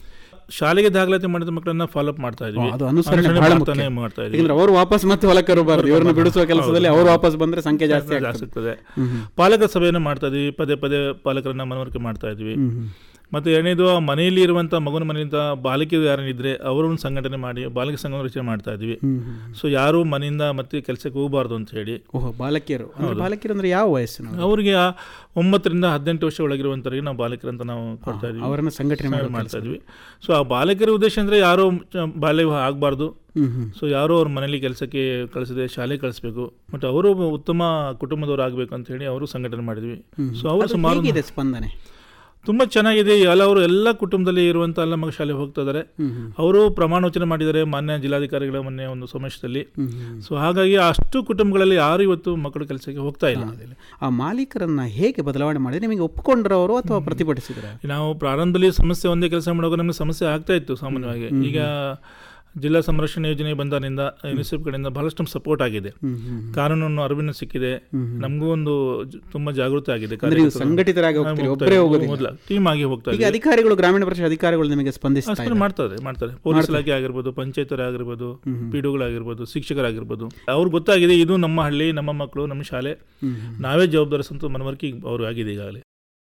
ಶಾಲೆಗೆ ದಾಖಲಾತಿ ಮಾಡಿದ ಮಕ್ಕಳನ್ನ ಫಾಲೋ ಅಪ್ ಮಾಡ್ತಾ ಇದ್ವಿ ಅದು ಅನುಸರಣೆ ಬಹಳ ಮಾಡ್ತಾನೆ ಮುಖ್ಯ. ಮಾಡ್ತಾ ಇದ್ವಿ ಯಾಕಂದ್ರೆ ಅವರು ವಾಪಸ್ ಮತ್ತೆ ಹೊಲಕ್ಕೆ ಬರಬಾರ್ದು ಇವ್ರನ್ನ ಬಿಡಿಸುವ ಕೆಲಸದಲ್ಲಿ ಅವರು ವಾಪಸ್ ಬಂದ್ರೆ ಸಂಖ್ಯೆ ಜಾಸ್ತಿ ಜಾಸ್ತಿ ಆಗ್ತದೆ ಆಗ್ತದೆ ಪಾಲಕರ ಸಭೆಯನ್ನು ಮಾಡ್ತಾ ಇದ್ವಿ ಪದೇ ಪದೇ ಪಾಲಕರನ್ನ ಮನವರಿಕೆ ಮಾಡ್ತಾ ಇದ್ವಿ ಮತ್ತೆ ಎರಡನೇದು ಆ ಮನೆಯಲ್ಲಿ ಇರುವಂತ ಮಗುನ ಮನೆಯಿಂದ ಬಾಲಕಿಯರು ಯಾರೇನಿದ್ರೆ ಅವರನ್ನು ಸಂಘಟನೆ ಮಾಡಿ ಬಾಲಕ ಸಂಘ ರಚನೆ ಮಾಡ್ತಾ ಇದ್ವಿ ಸೊ ಯಾರು ಮನೆಯಿಂದ ಮತ್ತೆ ಕೆಲಸಕ್ಕೆ ಹೋಗಬಾರ್ದು ಅಂತ ಹೇಳಿ ಓಹೋ ಬಾಲಕಿಯರು ಅಂದ್ರೆ ಬಾಲಕಿಯರು ಅಂದ್ರೆ ಯಾವ ವಯಸ್ಸಿನ ಅವರಿಗೆ ಆ ಒಂಬತ್ತರಿಂದ ಹದಿನೆಂಟು ವರ್ಷ ಒಳಗಿರುವಂತವರಿಗೆ ನಾವು ಬಾಲಕರಂತ ನಾವು ಕೊಡ್ತಾ ಇದ್ವಿ ಅವರನ್ನ ಸಂಘಟನೆ ಸಂಘಟನೆ ಮಾಡೋ ಮಾಡ್ತಾ ಇದ್ವಿ ಸೊ ಆ ಬಾಲಕರ ಉದ್ದೇಶ ಅಂದ್ರೆ ಯಾರೋ ಚ- ಬಾಲ್ಯ ವಿವಾಹ ಆಗಬಾರ್ದು ಸೊ ಯಾರೋ ಅವ್ರ ಮನೇಲಿ ಕೆಲಸಕ್ಕೆ ಕಳಿಸಿದೆ ಶಾಲೆ ಕಳಿಸ್ಬೇಕು ಮತ್ತು ಅವರು ಉತ್ತಮ ಕುಟುಂಬದವ್ರು ಆಗಬೇಕು ಅಂತ ಹೇಳಿ ಅವರು ಸಂಘಟನೆ ಮಾಡಿದ್ವಿ ಸೊ ಅವರು ಅದು ಸುಮಾರು ಹೇಗಿದೆ ಸ್ಪಂದನೆ ತುಂಬಾ ಚೆನ್ನಾಗಿದೆ ಎಲ್ಲ ಅವರು ಎಲ್ಲ ಕುಟುಂಬದಲ್ಲಿ ಇರುವಂತ ಎಲ್ಲ ಮಗ ಶಾಲೆಗೆ ಹೋಗ್ತಾ ಇದ್ದಾರೆ ಅವರು ಪ್ರಮಾಣ ವಚನ ಮಾಡಿದ್ದಾರೆ ಮಾನ್ಯ ಜಿಲ್ಲಾಧಿಕಾರಿಗಳ ಮೊನ್ನೆ ಒಂದು ಸಮಾವೇಶದಲ್ಲಿ ಸೊ ಹಾಗಾಗಿ ಅಷ್ಟು ಕುಟುಂಬಗಳಲ್ಲಿ ಯಾರು ಇವತ್ತು ಮಕ್ಕಳು ಕೆಲಸಕ್ಕೆ ಹೋಗ್ತಾ ಇಲ್ಲ ಆ ಮಾಲೀಕರನ್ನ ಹೇಗೆ ಬದಲಾವಣೆ ಮಾಡಿದ್ರೆ ನಿಮಗೆ ಒಪ್ಪಿಕೊಂಡ್ರವರು ಅಥವಾ ಪ್ರತಿಭಟಿಸಿದ್ರ ನಾವು ಪ್ರಾರಂಭದಲ್ಲಿ ಸಮಸ್ಯೆ ಒಂದೇ ಕೆಲಸ ಮಾಡುವಾಗ ನಮಗೆ ಸಮಸ್ಯೆ ಆಗ್ತಾ ಇತ್ತು ಸಾಮಾನ್ಯವಾಗಿ ಈಗ ಜಿಲ್ಲಾ ಸಂರಕ್ಷಣೆ ಯೋಜನೆ ಬಂದಾನಿಂದ ಯುನಿಸೆಫ್ ಕಡೆಯಿಂದ ಬಹಳಷ್ಟು ಸಪೋರ್ಟ್ ಆಗಿದೆ ಕಾನೂನನ್ನು ಅರಿವಿನ ಸಿಕ್ಕಿದೆ ನಮಗೂ ಒಂದು ಜ- ತುಂಬಾ ಜಾಗೃತಿ ಆಗಿದೆ ಅಂದ್ರೆ ನೀವು ಸಂಘಟಿತರಾಗಿ ಹೋಗ್ತೀರಿ, ಒಬ್ಬರೇ ಹೋಗೋದಿಲ್ಲ. ಟೀಮ್ ಆಗಿ ಹೋಗ್ತಾ ಈಗ ಇದ್ದೀವಿ ಅಧಿಕಾರಿಗಳು ಗ್ರಾಮೀಣ ಪ್ರದೇಶ ಅಧಿಕಾರಿಗಳು ನಿಮಗೆ ಸ್ಪಂದಿಸ್ತಾ ಅಷ್ಟನ್ನು ಮಾಡ್ತಾರೆ ಮಾಡ್ತಾರೆ ಪೊಲೀಸ್ ಇಲಾಖೆ ಆಗಿರ್ಬೋದು ಪಂಚಾಯತರಾಗಿರ್ಬೋದು ಪಿಡುಗಳಾಗಿರ್ಬೋದು ಶಿಕ್ಷಕರಾಗಿರ್ಬೋದು ಅವ್ರಿಗೆ ಗೊತ್ತಾಗಿದೆ ಇದು ನಮ್ಮ ಹಳ್ಳಿ ನಮ್ಮ ಮಕ್ಕಳು ನಮ್ಮ ಶಾಲೆ ನಾವೇ ಜವಾಬ್ದಾರಿ ಸಂತ ಮನವರಿಕೆ ಅವರು ಆಗಿದೆ ಈಗಾಗಲೇ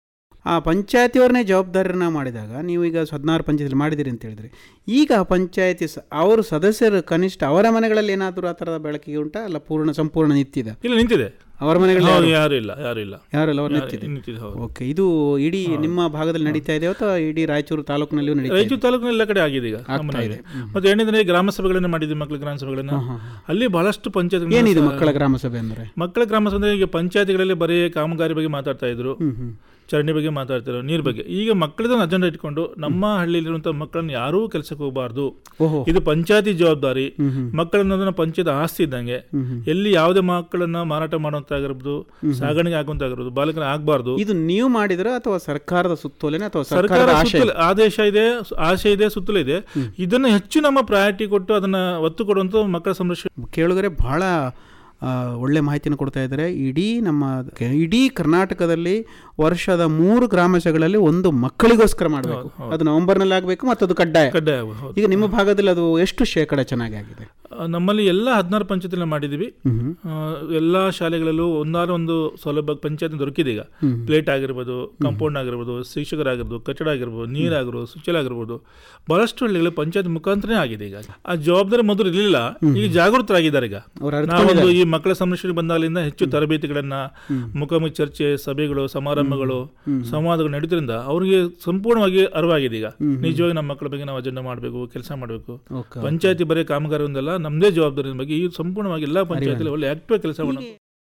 ಆ ಪಂಚಾಯತಿಯವ್ರನ್ನೇ ಜವಾಬ್ದಾರಿನ ಮಾಡಿದಾಗ ನೀವು ಈಗ ಹದಿನಾರು ಪಂಚಾಯತಿ ಮಾಡಿದಿರಿ ಅಂತ ಹೇಳಿದ್ರಿ ಈಗ ಆ ಪಂಚಾಯತಿ ಸ- ಅವರು ಸದಸ್ಯರು ಕನಿಷ್ಠ ಅವರ ಮನೆಗಳಲ್ಲಿ ಏನಾದರೂ ಆ ಥರದ ಬೆಳಕಿಗೆ ಉಂಟಾ ಅಲ್ಲ ಪೂರ್ಣ ಸಂಪೂರ್ಣ ನಿಂತಿದೆ ಇಲ್ಲ ನಿಂತಿದೆ ಅವರ ಮನೆಗಳಲ್ಲಿ ಹೌದು, ಯಾರು- ಯಾರು ಇಲ್ಲ ಯಾರು ಇಲ್ಲ ಯಾರಲ್ಲ ಅವ್ರು ಯಾರು- ನಿಂತಿದೆ ನಿಂತಿದೆ ಹೌದು ಓಕೆ ಇದು ಇಡೀ ನಿಮ್ಮ ಭಾಗದಲ್ಲಿ ನಡೀತಾ ಇದೆ ಅಥವಾ ಇಡೀ ರಾಯಚೂರು ತಾಲೂಕಿನಲ್ಲಿಯೂ ನಡೀತಾ ಇದೆ ರಾಯಚೂರು ತಾಲೂಕಿನ ಎಲ್ಲ ಕಡೆ ಆಗಿದೆ ಈಗ ಸಾಮಾನ್ಯವಾಗಿ. ಮತ್ತೆ ಎರಡನೇ ಗ್ರಾಮ ಸಭೆಗಳನ್ನ ಮಾಡಿದ್ವಿ ಮಕ್ಕಳ ಗ್ರಾಮ ಸಭೆಗಳನ್ನ ಅಲ್ಲಿ ಬಹಳಷ್ಟು ಪಂಚಾಯತ್ ಏನಿದು ಮಕ್ಕಳ ಗ್ರಾಮ ಸಭೆ ಅಂದ್ರೆ ಮಕ್ಕಳ ಗ್ರಾಮ ಸಭೆ ಈಗ ಪಂಚಾಯತಿಗಳಲ್ಲಿ ಬರೀ ಕಾಮಗಾರಿ ಬಗ್ಗೆ ಮಾತಾಡ್ತಾ ಇದ್ರು ಚರಂಡಿ ಬಗ್ಗೆ ಮಾತಾಡ್ತಿದ್ರು ನೀರ್ ಬಗ್ಗೆ ಈಗ ಮಕ್ಕಳದೊಂದು ಅಜೆಂಡಾ ಇಟ್ಕೊಂಡು ನಮ್ಮ ಹಳ್ಳಿಯಲ್ಲಿರುವಂತಹ ಮಕ್ಕಳನ್ನ ಯಾರೂ ಕೆಲಸಕ್ಕೆ ಹೋಗಬಾರ್ದು ಓಹೋ ಇದು ಪಂಚಾಯತಿ ಜವಾಬ್ದಾರಿ ಮಕ್ಕಳನ್ನೋದನ್ನ ಪಂಚಾಯತ್ ಆಸ್ತಿ ಇದ್ದಂಗೆ ಎಲ್ಲಿ ಯಾವುದೇ ಮಕ್ಕಳನ್ನ ಮಾರಾಟ ಮಾಡುವಂತಾಗಿರ್ಬೋದು ಸಾಗಾಣಿಕೆ ಆಗುವಂತಾಗಿರ್ಬೋದು ಬಾಲಕನ ಆಗ್ಬಾರ್ದು ಇದು ನೀವು ಮಾಡಿದ್ರ ಅಥವಾ ಸರ್ಕಾರದ ಸುತ್ತೋಲೆನ ಅಥವಾ ಸರ್ಕಾರ ಸರ್ಕಾರದ ಆಶಯ ಸುತ್ತಲೇ ಆದೇಶ ಇದೆ ಆಶೆ ಇದೆ ಸುತ್ತಲೂ ಇದೆ ಇದನ್ನ ಹೆಚ್ಚು ನಮ್ಮ ಪ್ರಯಾರಿಟಿ ಕೊಟ್ಟು ಅದನ್ನ ಒತ್ತು ಕೊಡುವಂತ ಮಕ್ಕಳ ಸಂರಕ್ಷಣೆ ಕೇಳಿದ್ರೆ ಬಹಳ ಆ, ಒಳ್ಳೆ ಮಾಹಿತಿನ ಕೊಡ್ತಾ ಇದ್ದಾರೆ ಇಡೀ ನಮ್ಮ ಕೆ- ಇಡೀ ಕರ್ನಾಟಕದಲ್ಲಿ ವರ್ಷದ ಮೂರು ಗ್ರಾಮಸಭೆಗಳಲ್ಲಿ ಒಂದು ಮಕ್ಕಳಿಗೋಸ್ಕರ ಮಾಡಬೇಕು ಅದು ನವೆಂಬರ್ನಲ್ಲಿ ಆಗಬೇಕು ಮತ್ತು ಅದು ಕಡ್ಡಾಯ ಕಡ್ಡಾಯ ಹೌದು. ಈಗ ನಿಮ್ಮ ಭಾಗದಲ್ಲಿ ಅದು ಎಷ್ಟು ಶೇಕಡ ಚೆನ್ನಾಗಿ ಆಗಿದೆ ಆ, ನಮ್ಮಲ್ಲಿ ಎಲ್ಲ ಹದಿನಾರು ಪಂಚಾಯತಿನ ಮಾಡಿದ್ದೀವಿ ಆ, ಎಲ್ಲ ಶಾಲೆಗಳಲ್ಲೂ ಒಂದಾರು ಒಂದು ಸೌಲಭ್ಯ ಪಂಚಾಯತ್ ದೊರಕಿದೆ ಈಗ ಪ್ಲೇಟ್ ಆಗಿರ್ಬೋದು ಕಾಂಪೌಂಡ್ ಆಗಿರ್ಬೋದು ಶಿಕ್ಷಕರಾಗಿರ್ಬೋದು ಕಟ್ಟಡ ಆಗಿರ್ಬೋದು ನೀರಾಗಿರ್ಬೋದು ಶೌಚಾಲಯ ಬಹಳಷ್ಟು ಹಳ್ಳಿಗಳು ಪಂಚಾಯತ್ ಮುಖಾಂತರನೇ ಆಗಿದೆ ಈಗ ಆ ಜವಾಬ್ದಾರಿ ಮೊದಲು ಇರಲಿಲ್ಲ ಈಗ ಜಾಗೃತರಾಗಿದ್ದಾರೆ ಈಗ ಅವ್ರು ನಾವೊಂದು ಈ ಮಕ್ಕಳ ಸಂರಕ್ಷಣೆ ಬಂದಾಗಲಿಂದ ಹೆಚ್ಚು ತರಬೇತಿಗಳನ್ನ ಮುಖಾಮುಖಿ ಚರ್ಚೆ ಸಭೆಗಳು ಸಮಾರಂಭಗಳು ಸಂವಾದಗಳು ನಡೀದ್ರಿಂದ ಅವರಿಗೆ ಸಂಪೂರ್ಣವಾಗಿ ಅರಿವಾಗಿದೆ ಈಗ ನಿಜವಾಗಿ ನಮ್ಮ ಮಕ್ಕಳ ಬಗ್ಗೆ ನಾವು ಅಜೆಂಡಾ ಮಾಡಬೇಕು ಕೆಲಸ ಮಾಡಬೇಕು ಓಕೆ ಪಂಚಾಯತಿ ಬರೀ ಕಾಮಗಾರಿ ಒಂದಲ್ಲ ನಮ್ಮದೇ ಜವಾಬ್ದಾರಿ ಬಗ್ಗೆ ಈ ಸಂಪೂರ್ಣವಾಗಿ ಎಲ್ಲ ಪಂಚಾಯತಿಲಿ ಒಳ್ಳೆ ಆಕ್ಟಿವ್ ಕೆಲಸ ಮಾಡೋದು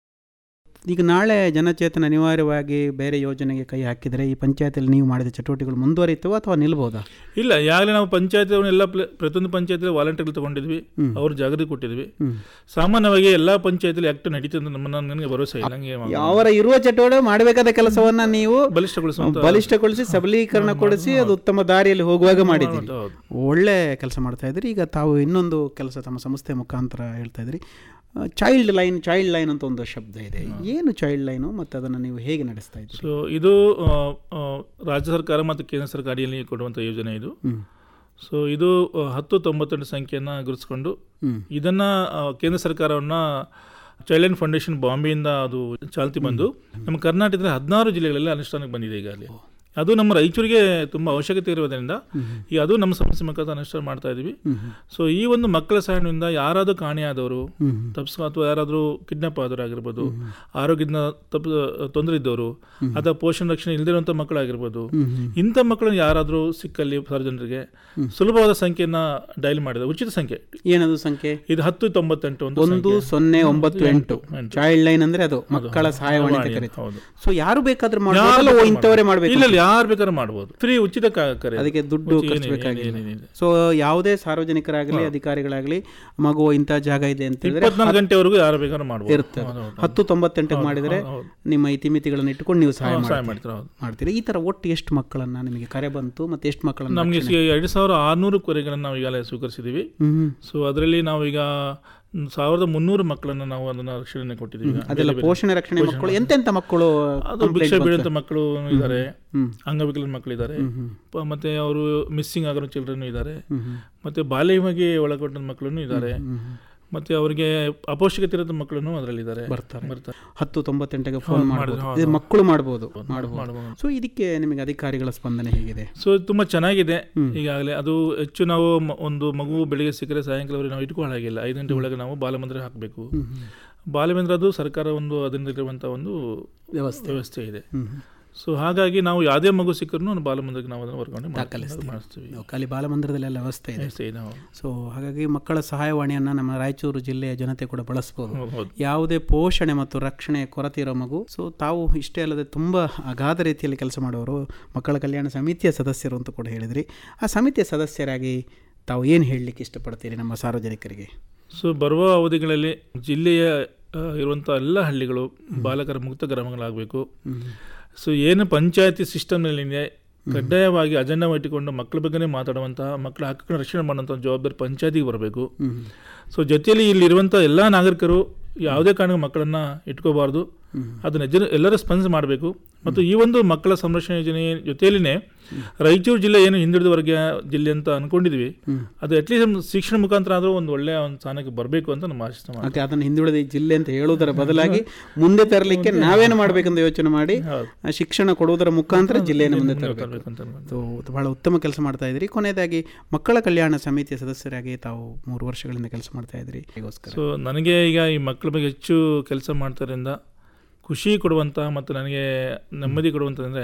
ಈಗ ನಾಳೆ ಜನಚೇತನ ಅನಿವಾರ್ಯವಾಗಿ ಬೇರೆ ಯೋಜನೆಗೆ ಕೈ ಹಾಕಿದರೆ ಈ ಪಂಚಾಯತಿಯಲ್ಲಿ ನೀವು ಮಾಡಿದ ಚಟುವಟಿಕೆಗಳು ಮುಂದುವರಿತವೋ ಅಥವಾ ನಿಲ್ಬೋದಾ ಇಲ್ಲ ಈಗಾಗಲೇ ನಾವು ಪಂಚಾಯತ್ ಎಲ್ಲ ಪ್ಲ- ಪ್ರತಿಯೊಂದು ಪಂಚಾಯತ್ ವಾಲಂಟಿಯರ್ಗಳು ತಗೊಂಡಿದ್ವಿ ಅವ್ರು ಜಾಗೃತಿ ಕೊಟ್ಟಿದ್ವಿ ಸಾಮಾನ್ಯವಾಗಿ ಎಲ್ಲಾ ಪಂಚಾಯತಿಲಿ ಆಕ್ಟಿವ್ ನಡೀತದೆ ಅಂತ ನಮ್ಮ ನನಗೆ ಭರವಸೆ ಇಲ್ಲ ನಂಗೆ ಅವರ ಇರುವ ಚಟುವಟಿಕೆ ಮಾಡಬೇಕಾದ ಕೆಲಸವನ್ನ ನೀವು ಬಲಿಷ್ಠಗೊಳಿಸುವಂತ ಬಲಿಷ್ಠಗೊಳಿಸಿ ಸಬಲೀಕರಣ ಕೊಡಿಸಿ ಅದು ಉತ್ತಮ ದಾರಿಯಲ್ಲಿ ಹೋಗುವಾಗ ಮಾಡಿದ್ದೀರಿ ಹೌದು. ಒಳ್ಳೆ ಕೆಲಸ ಮಾಡ್ತಾ ಇದ್ರಿ ಈಗ ತಾವು ಇನ್ನೊಂದು ಕೆಲಸ ತಮ್ಮ ಸಂಸ್ಥೆ ಮುಖಾಂತರ ಹೇಳ್ತಾ ಇದ್ರಿ ಚೈಲ್ಡ್ ಲೈನ್ ಚೈಲ್ಡ್ ಲೈನ್ ಅಂತ ಒಂದು ಶಬ್ದ ಇದೆ ಏನು ಚೈಲ್ಡ್ ಲೈನು ಮತ್ತು ಅದನ್ನು ನೀವು ಹೇಗೆ ನಡೆಸ್ತಾ ಇದ್ರಿ ಸೊ ಇದು ಆ, ಆ, ರಾಜ್ಯ ಸರ್ಕಾರ ಮತ್ತು ಕೇಂದ್ರ ಸರ್ಕಾರ ಅಡಿಯಲ್ಲಿ ಕೊಡುವಂಥ ಯೋಜನೆ ಇದು ಸೊ ಇದು ಆ, ಹತ್ತು ತೊಂಬತ್ತೆಂಟು ಸಂಖ್ಯೆಯನ್ನು ಗುರುತಿಸ್ಕೊಂಡು ಇದನ್ನ ಆ, ಕೇಂದ್ರ ಸರ್ಕಾರವನ್ನ ಚೈಲ್ಡ್ ಲೈನ್ ಫೌಂಡೇಶನ್ ಬಾಂಬೆಯಿಂದ ಅದು ಚಾಲ್ತಿ ಬಂದು ನಮ್ಮ ಕರ್ನಾಟಕದ ಹದಿನಾರು ಜಿಲ್ಲೆಗಳಲ್ಲಿ ಅನುಷ್ಠಾನಕ್ಕೆ ಬಂದಿದೆ ಈಗಾಗಲೇ ಅದು ನಮ್ಮ ರಾಯಚೂರಿಗೆ ತುಂಬ ಅವಶ್ಯಕತೆ ಇರೋದ್ರಿಂದ ಈ ಅದು ನಮ್ಮ ಸಂಸ್ಥೆ ಮುಖಾಂತರ ಅನುಷ್ಠಾನ ಮಾಡ್ತಾ ಇದ್ದೀವಿ ಸೊ ಈ ಒಂದು ಮಕ್ಕಳ ಸಹಾಯದಿಂದ ಯಾರಾದರೂ ಕಾಣೆಯಾದವರು ತಪ್ಪಿಸ್ಕೊ ಅಥವಾ ಯಾರಾದರೂ ಕಿಡ್ನಾಪ್ ಆದವರು ಆಗಿರ್ಬೋದು ಆರೋಗ್ಯದಿಂದ ತಪ್ಪು ತೊಂದರೆ ಇದ್ದವರು ಅಥವಾ ಪೋಷಣ ರಕ್ಷಣೆ ಇಲ್ಲದಿರುವಂಥ ಮಕ್ಕಳಾಗಿರ್ಬೋದು ಇಂಥ ಮಕ್ಕಳನ್ನು ಯಾರಾದರೂ ಸಿಕ್ಕಲ್ಲಿ ಸಾರ್ವಜನಿಕರಿಗೆ ಸುಲಭವಾದ ಸಂಖ್ಯೆಯನ್ನ ಡೈಲ್ ಮಾಡಿದ ಉಚಿತ ಸಂಖ್ಯೆ ಏನದು ಸಂಖ್ಯೆ ಇದು ಹತ್ತು ತೊಂಬತ್ತೆಂಟು ಒಂದು ಒಂದು ಸಂಖ್ಯೆ. ಸೊನ್ನೆ ಒಂಬತ್ತು ಎಂಟು ಎಂಟು. ಚೈಲ್ಡ್ ಲೈನ್ ಅಂದ್ರೆ ಅದು ಮಕ್ಕಳ ಸಹಾಯವಾಣಿ ಅಂತ ಸಹಾಯವಾಣಿ, ಕರೀತಾರೆ ಹೌದು. ಸೊ ಯಾರು ಬೇಕಾದ್ರೂ ಯಾರು ಮಾಡ್ಬೋದಲ್ಲ ಓ ಬೇಕಾದ್ರೂ ಇಂಥವರೇ ಮಾಡ್ಬೋದು. ಮಾಡಬೇಕು ಇಲ್ಲ ಇಲ್ಲ ಯಾರು ಬೇಕಾದ್ರೂ ಮಾಡ್ಬೋದು ಫ್ರೀ ಉಚಿತ ಕ- ಕರೆ ಅದು. ಅದಕ್ಕೆ ದುಡ್ಡು ಉಚಿತ ಖರ್ಚು ಏನಿದೆ, ಬೇಕಾಗಿಲ್ಲ ಏನಿದೆ, ಸೊ ಯಾವುದೇ ಸಾರ್ವಜನಿಕರಾಗಲಿ ಅಧಿಕಾರಿಗಳಾಗಲಿ ಮಗು ಇಂಥ ಜಾಗ ಇದೆ ಅಂತ ಹೇಳಿದ್ರೆ ಇಪ್ಪತ್ನಾಲ್ಕು ಗಂಟೆವರೆಗೂ ಯಾರು ಬೇಕಾದ್ರೂ ಮಾಡ್ಬೋದು ಇರ್ತದೆ ಹೌದು, ಹೌದು. ಹತ್ತು ತೊಂಬತ್ತೆಂಟಕ್ಕೆ ಮಾಡಿದರೆ ಹೌದು. ನಿಮ್ಮ ಇತಿಮಿತಿಗಳನ್ನು ಇಟ್ಟುಕೊಂಡು ನೀವು ಸಹಾಯ ಹೌದು, ಸಹಾಯ ಮಾಡ್ತೀರಿ. ಮಾಡ್ತೀರಾ, ಹೌದು. ಮಾಡ್ತೀರಿ ಈ ತರ ಒಟ್ಟು ಎಷ್ಟು ಮಕ್ಕಳನ್ನ ನಿಮಗೆ ಕರೆ ಬಂತು ಮತ್ತೆ ಎಷ್ಟು ಮಕ್ಕಳನ್ನ ನಮಗೆ ಎರಡು ಸಾವಿರ ಆರುನೂರು ಕೊರೆಗಳನ್ನು ನಾವು ಈಗಾಗಲೇ ಸ್ವೀಕರಿಸಿದ್ದೀವಿ ಹ್ಮ್ ಸೊ ಅದರಲ್ಲಿ ನಾವೀಗ ಒಂದು ಸಾವಿರದ ಮುನ್ನೂರು ಮಕ್ಕಳನ್ನು ನಾವು ಅದನ್ನ ರಕ್ಷಣೆ ಕೊಟ್ಟಿದ್ದೀವಿ ಈಗ. ಅದೆಲ್ಲ ಬೇರೆ ಬೇರೆ. ಪೋಷಣೆ ರಕ್ಷಣೆ ಮಕ್ಕಳು ಎಂತೆಂತ ಮಕ್ಕಳು ಅದು complaint ಭಿಕ್ಷೆ ಬಂತು? ಬೀಳುವಂಥ ಮಕ್ಕಳು ಇದ್ದಾರೆ ಹ್ಮ್. ಅಂಗವಿಕಲ ಮಕ್ಕಳಿದ್ದಾರೆ ಪ- ಮತ್ತೆ ಅವರು ಮಿಸ್ಸಿಂಗ್ ಆಗಿರೋ ಚಿಲ್ಡ್ರನ್ ಇದ್ದಾರೆ ಹ್ಮ್, ಹ್ಮ್. ಮತ್ತೆ ಬಾಲ್ಯವಾಗಿ ಒಳಗೊಂಡ ಮಕ್ಕಳು ಇದ್ದಾರೆ ಮತ್ತೆ ಅವರಿಗೆ ಅಪೌಷ್ಟಿಕತೆ ಇರೋ ಮಕ್ಕಳು ಅದರಲ್ಲಿದ್ದಾರೆ ಬರ್ತಾರೆ ಬರ್ತಾರೆ ಹತ್ತು ತೊಂಬತ್ತೆಂಟಿಗೆ ಫೋನ್ ಹೌದು, ಮಾಡ್ಬೋದು ಮಾಡಿದ್ರು, ಇದು ಹೌದು. ಮಕ್ಕಳು ಮಾಡ್ಬೋದು ಮಾಡ್ಬೋದು ಮಾಡ್ಬೋದು. ಸೊ ಇದಕ್ಕೆ ನಿಮಗೆ ಅಧಿಕಾರಿಗಳ ಸ್ಪಂದನೆ ಹೇಗಿದೆ ಸೊ ತುಂಬ ಚೆನ್ನಾಗಿದೆ ಈಗಾಗಲೇ ಅದು ಹೆಚ್ಚು ನಾವು ಮ- ಒಂದು ಮಗು ಬೆಳಿಗ್ಗೆ ಸಿಕ್ಕರೆ ಸಾಯಂಕಾಲವರೆಗೆ ನಾವು ಇಟ್ಕೊಳ್ಳೋ ಹಾಗಿಲ್ಲ ಐದು ಗಂಟೆ ಒಳಗೆ ನಾವು ಬಾಲಮಂದಿರ ಹಾಕಬೇಕು ಬಾಲಮಂದಿರ ಅದು ಸರ್ಕಾರ ಒಂದು ಅದರಲ್ಲಿರುವಂಥ ಒಂದು ವ್ಯವಸ್ಥೆ ವ್ಯವಸ್ಥೆ ಇದೆ ಹ್ಮ್. ಸೊ ಹಾಗಾಗಿ ನಾವು ಯಾವುದೇ ಮಗು ಸಿಕ್ಕರೂ ಬಾಲಮಂದಿರಕ್ಕೆ ನಾವು ಅದನ್ನು ವರ್ಗಾವಣೆ ಮಾಡಿ- ದಾಖಲಿಸ್ತೀವಿ. ಮಾಡಿಸ್ತೀವಿ ನಾವು ಖಾಲಿ ಬಾಲಮಂದಿರದಲ್ಲೆಲ್ಲ ವ್ಯವಸ್ಥೆ ಇದೆ ವ್ಯವಸ್ಥೆ ಇದೆ ಹೌದು. ಸೊ ಹಾಗಾಗಿ ಮಕ್ಕಳ ಸಹಾಯವಾಣಿಯನ್ನು ನಮ್ಮ ರಾಯಚೂರು ಜಿಲ್ಲೆಯ ಜನತೆ ಕೂಡ ಬಳಸ್ಬೋದು ಹೌದು, ಹೌದು. ಯಾವುದೇ ಪೋಷಣೆ ಮತ್ತು ರಕ್ಷಣೆ ಕೊರತೆ ಇರೋ ಮಗು ಸೊ ತಾವು ಇಷ್ಟೇ ಅಲ್ಲದೆ ತುಂಬ ಅಗಾಧ ರೀತಿಯಲ್ಲಿ ಕೆಲಸ ಮಾಡುವವರು ಮಕ್ಕಳ ಕಲ್ಯಾಣ ಸಮಿತಿಯ ಸದಸ್ಯರು ಅಂತ ಕೂಡ ಹೇಳಿದ್ರಿ ಆ ಸಮಿತಿಯ ಸದಸ್ಯರಾಗಿ ತಾವು ಏನು ಹೇಳಲಿಕ್ಕೆ ಇಷ್ಟಪಡ್ತೀರಿ ನಮ್ಮ ಸಾರ್ವಜನಿಕರಿಗೆ ಸೊ ಬರುವ ಅವಧಿಗಳಲ್ಲಿ ಜಿಲ್ಲೆಯ ಆ, ಇರುವಂಥ ಎಲ್ಲ ಹಳ್ಳಿಗಳು ಬಾಲಕರ ಮುಕ್ತ ಗ್ರಾಮಗಳಾಗಬೇಕು ಸೊ ಏನು ಪಂಚಾಯತಿ ಸಿಸ್ಟಮ್ನಲ್ಲಿದೆ ಕಡ್ಡಾಯವಾಗಿ ಅಜೆಂಡಾ ಇಟ್ಟುಕೊಂಡು ಮಕ್ಕಳ ಬಗ್ಗೆನೇ ಮಾತಾಡುವಂತಹ ಮಕ್ಕಳ ಹಕ್ಕನ್ನು ರಕ್ಷಣೆ ಮಾಡುವಂಥ ಜವಾಬ್ದಾರಿ ಪಂಚಾಯತಿಗೆ ಬರಬೇಕು ಸೊ ಜೊತೆಯಲ್ಲಿ ಇಲ್ಲಿರುವಂಥ ಎಲ್ಲ ನಾಗರಿಕರು ಯಾವುದೇ ಕಾರಣಕ್ಕೆ ಮಕ್ಕಳನ್ನು ಇಟ್ಕೋಬಾರ್ದು ಅದನ್ನ ಜನ ಎಲ್ಲರೂ ಸ್ಪಂದಿಸಿ ಮಾಡಬೇಕು ಮತ್ತು ಈ ಒಂದು ಮಕ್ಕಳ ಸಂರಕ್ಷಣೆ ಯೋಜನೆ ಜೊತೆಯಲ್ಲಿನೇ ರಾಯಚೂರು ಜಿಲ್ಲೆ ಏನು ಹಿಂದುಳಿದ ವರ್ಗ ಜಿಲ್ಲೆ ಅಂತ ಅನ್ಕೊಂಡಿದ್ವಿ ಅದು ಅಟ್ಲೀಸ್ಟ್ ಶಿಕ್ಷಣ ಮುಖಾಂತರ ಆದರೂ ಒಂದು ಒಳ್ಳೆಯ ಒಂದು ಸ್ಥಾನಕ್ಕೆ ಬರಬೇಕು ಅಂತ ನಮ್ಮ ಆಶಿಸ್ತಾ ಮಾಡ್ತೀವಿ. ಹಾಗೆ ಅದನ್ನು ಹಿಂದುಳಿದ ಜಿಲ್ಲೆ ಅಂತ ಹೇಳುವುದರ ಬದಲಾಗಿ ಮುಂದೆ ತರಲಿಕ್ಕೆ ನಾವೇನು ಮಾಡಬೇಕಂತ ಯೋಚನೆ ಮಾಡಿ ಹೌದು. ಆ ಶಿಕ್ಷಣ ಕೊಡುವುದರ ಮುಖಾಂತರ ಜಿಲ್ಲೆಯನ್ನು ಮುಂದೆ ತರಬೇಕು ತರ್ಬೇಕು ಅಂತ ಅನ್ಕೊಂಡು. ಸೊ ಬಹಳ ಉತ್ತಮ ಕೆಲಸ ಮಾಡ್ತಾ ಇದ್ರಿ ಕೊನೆಯದಾಗಿ ಮಕ್ಕಳ ಕಲ್ಯಾಣ ಸಮಿತಿಯ ಸದಸ್ಯರಾಗಿ ತಾವು ಮೂರು ವರ್ಷಗಳಿಂದ ಕೆಲಸ ಮಾಡ್ತಾ ಇದ್ರಿ ಹೇಗೋಸ್ಕರ ಸೊ ನನಗೆ ಈಗ ಈ ಮಕ್ಕಳ ಬಗ್ಗೆ ಹೆಚ್ಚು ಕೆಲಸ ಮಾಡ್ತಾರಿಂದ ಖುಷಿ ಕೊಡುವಂಥ ಮತ್ತು ನನಗೆ ನೆಮ್ಮದಿ ಕೊಡುವಂಥದ್ದಂದರೆ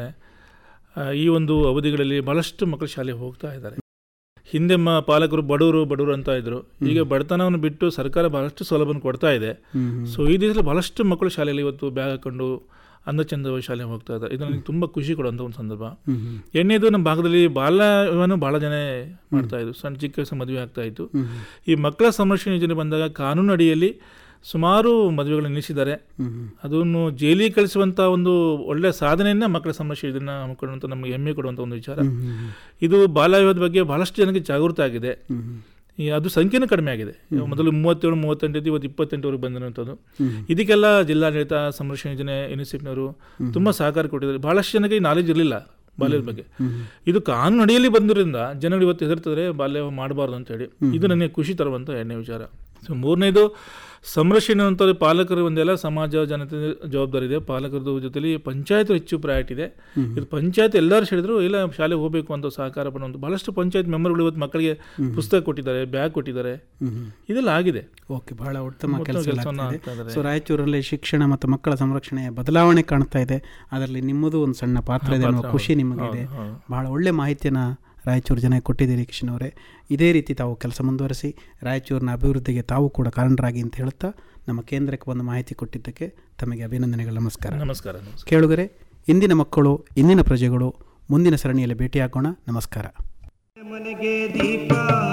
ಈ ಒಂದು ಅವಧಿಗಳಲ್ಲಿ ಭಾಳಷ್ಟು ಮಕ್ಕಳು ಶಾಲೆಗೆ ಹೋಗ್ತಾ ಇದ್ದಾರೆ ಹಿಂದೆ ಮ ಪಾಲಕರು ಬಡವರು ಬಡವರು ಅಂತ ಇದ್ರು ಈಗ ಬಡತನವನ್ನು ಬಿಟ್ಟು ಸರ್ಕಾರ ಬಹಳಷ್ಟು ಸೌಲಭ್ಯವನ್ನು ಕೊಡ್ತಾ ಇದೆ ಸೊ ಈ ದಿವಸದಲ್ಲಿ ಬಹಳಷ್ಟು ಮಕ್ಕಳು ಶಾಲೆಯಲ್ಲಿ ಇವತ್ತು ಬ್ಯಾಗ್ ಹಾಕೊಂಡು ಅಂದ ಚಂದ ಶಾಲೆಗೆ ಹೋಗ್ತಾ ಇದ್ದಾರೆ ಇದು ನನಗೆ ತುಂಬ ಖುಷಿ ಕೊಡುವಂಥ ಒಂದು ಸಂದರ್ಭ ಎಣ್ಣೆದು ನಮ್ಮ ಭಾಗದಲ್ಲಿ ಬಾಲ್ಯವನ್ನು ಭಾಳ ಜನ ಮಾಡ್ತಾ ಇದ್ರು ಸಣ್ಣ ಚಿಕ್ಕ ವಯಸ್ಸು ಮದುವೆ ಆಗ್ತಾ ಇತ್ತು ಈ ಮಕ್ಕಳ ಸಂರಕ್ಷಣೆ ಯೋಜನೆ ಬಂದಾಗ ಕಾನೂನು ಅಡಿಯಲ್ಲಿ ಸುಮಾರು ಮದುವೆಗಳನ್ನು ನಿಲ್ಲಿಸಿದ್ದಾರೆ ಅದನ್ನು ಜೈಲಿಗೆ ಕಳಿಸುವಂಥ ಒಂದು ಒಳ್ಳೆಯ ಸಾಧನೆಯನ್ನ ಮಕ್ಕಳ ಸಂರಕ್ಷಣೆ ಇದನ್ನ ಹಮ್ಮಿಕೊಳ್ಳುವಂಥ ನಮಗೆ ಹೆಮ್ಮೆ ಕೊಡುವಂಥ ಒಂದು ವಿಚಾರ ಇದು ಬಾಲ್ಯ ವಿವಾಹದ ಬಗ್ಗೆ ಬಹಳಷ್ಟು ಜನಕ್ಕೆ ಜಾಗೃತ ಆಗಿದೆ ಈ ಅದು ಸಂಖ್ಯೆನೂ ಕಡಿಮೆ ಆಗಿದೆ ಮೊದಲು ಮೂವತ್ತೇಳು ಮೂವತ್ತೆಂಟು ಇದ್ದು ಇವತ್ತು ಇಪ್ಪತ್ತೆಂಟುವರೆಗೆ ಬಂದಿರುವಂಥದ್ದು ಇದಕ್ಕೆಲ್ಲ ಜಿಲ್ಲಾಡಳಿತ ಸಂರಕ್ಷಣೆ ಯೋಜನೆ ಯುನಿಸೆಫ್ನವರು ತುಂಬ ಸಹಕಾರ ಕೊಟ್ಟಿದ್ದಾರೆ ಬಹಳಷ್ಟು ಜನಕ್ಕೆ ಈ ನಾಲೆಜ್ ಇರಲಿಲ್ಲ ಬಾಲ್ಯದ ಬಗ್ಗೆ ಇದು ಕಾನೂನು ಅಡಿಯಲ್ಲಿ ಬಂದಿರೋದ್ರಿಂದ ಜನಗಳು ಇವತ್ತು ಹೆದರ್ತಿದ್ರೆ ಬಾಲ್ಯ ಮಾಡಬಾರ್ದು ಅಂತ ಹೇಳಿ ಇದು ನನಗೆ ಖುಷಿ ತರುವಂಥ ಎರಡನೇ ವಿಚಾರ ಸೊ ಮೂರನೇದು ಸಂರಕ್ಷಣೆ ಅಂತ ಪಾಲಕರು ಒಂದೆಲ್ಲ ಸಮಾಜ ಜನತೆ ಜವಾಬ್ದಾರಿ ಇದೆ ಪಾಲಕರದ ಜೊತೆಲಿ ಪಂಚಾಯತ್ ಹೆಚ್ಚು ಪ್ರಯಾರಿಟಿ ಇದೆ ಇದು ಪಂಚಾಯತ್ ಎಲ್ಲರೂ ಹೇಳಿದ್ರು ಇಲ್ಲ ಶಾಲೆಗೆ ಹೋಗಬೇಕು ಅಂತ ಸಹಕಾರ ಪಡುವಂಥ ಬಹಳಷ್ಟು ಪಂಚಾಯತ್ ಮೆಂಬರ್ಗಳು ಇವತ್ತು ಮಕ್ಕಳಿಗೆ ಪುಸ್ತಕ ಕೊಟ್ಟಿದ್ದಾರೆ ಬ್ಯಾಗ್ ಕೊಟ್ಟಿದ್ದಾರೆ ಇದೆಲ್ಲ ಆಗಿದೆ ಓಕೆ ಬಹಳ ಉತ್ತಮ ಉತ್ತಮ ಕೆಲಸ ಕೆಲ್ಸವನ್ನ ಆಗ್ತಾ ಆಗ್ತಾ ಇದೆ ಇದ್ದಾರೆ. ಸೊ ರಾಯಚೂರಲ್ಲಿ ಶಿಕ್ಷಣ ಮತ್ತು ಮಕ್ಕಳ ಸಂರಕ್ಷಣೆಯ ಬದಲಾವಣೆ ಕಾಣ್ತಾ ಇದೆ ಅದರಲ್ಲಿ ನಿಮ್ಮದು ಒಂದು ಸಣ್ಣ ಪಾತ್ರ ಇದೆ ಅನ್ನೋ ಖುಷಿ ನಿಮಗಿದೆ ಹೌದು. ಬಹಳ ಒಳ್ಳೆ ಮಾಹಿತಿಯನ್ನು ರಾಯಚೂರು ಜನ ಕೊಟ್ಟಿದ್ದೀರಿ ಕಿಶನ್ ಅವರೇ ಇದೇ ರೀತಿ ತಾವು ಕೆಲಸ ಮುಂದುವರಿಸಿ ರಾಯಚೂರಿನ ಅಭಿವೃದ್ಧಿಗೆ ತಾವು ಕೂಡ ಕಾರಣರಾಗಿ ಅಂತ ಹೇಳ್ತಾ ನಮ್ಮ ಕೇಂದ್ರಕ್ಕೆ ಬಂದು ಮಾಹಿತಿ ಕೊಟ್ಟಿದ್ದಕ್ಕೆ ತಮಗೆ ಅಭಿನಂದನೆಗಳು ನಮಸ್ಕಾರ ನಮಸ್ಕಾರ ನಮಸ್ಕಾರ ಕೇಳುಗರೆ ಇಂದಿನ ಮಕ್ಕಳು ಇಂದಿನ ಪ್ರಜೆಗಳು ಮುಂದಿನ ಸರಣಿಯಲ್ಲಿ ಭೇಟಿಯಾಗೋಣ ನಮಸ್ಕಾರ ಮನೆಗೆ ದೀಪ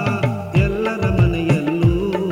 ಎಲ್ಲರ ಮನೆಯಲ್ಲೂ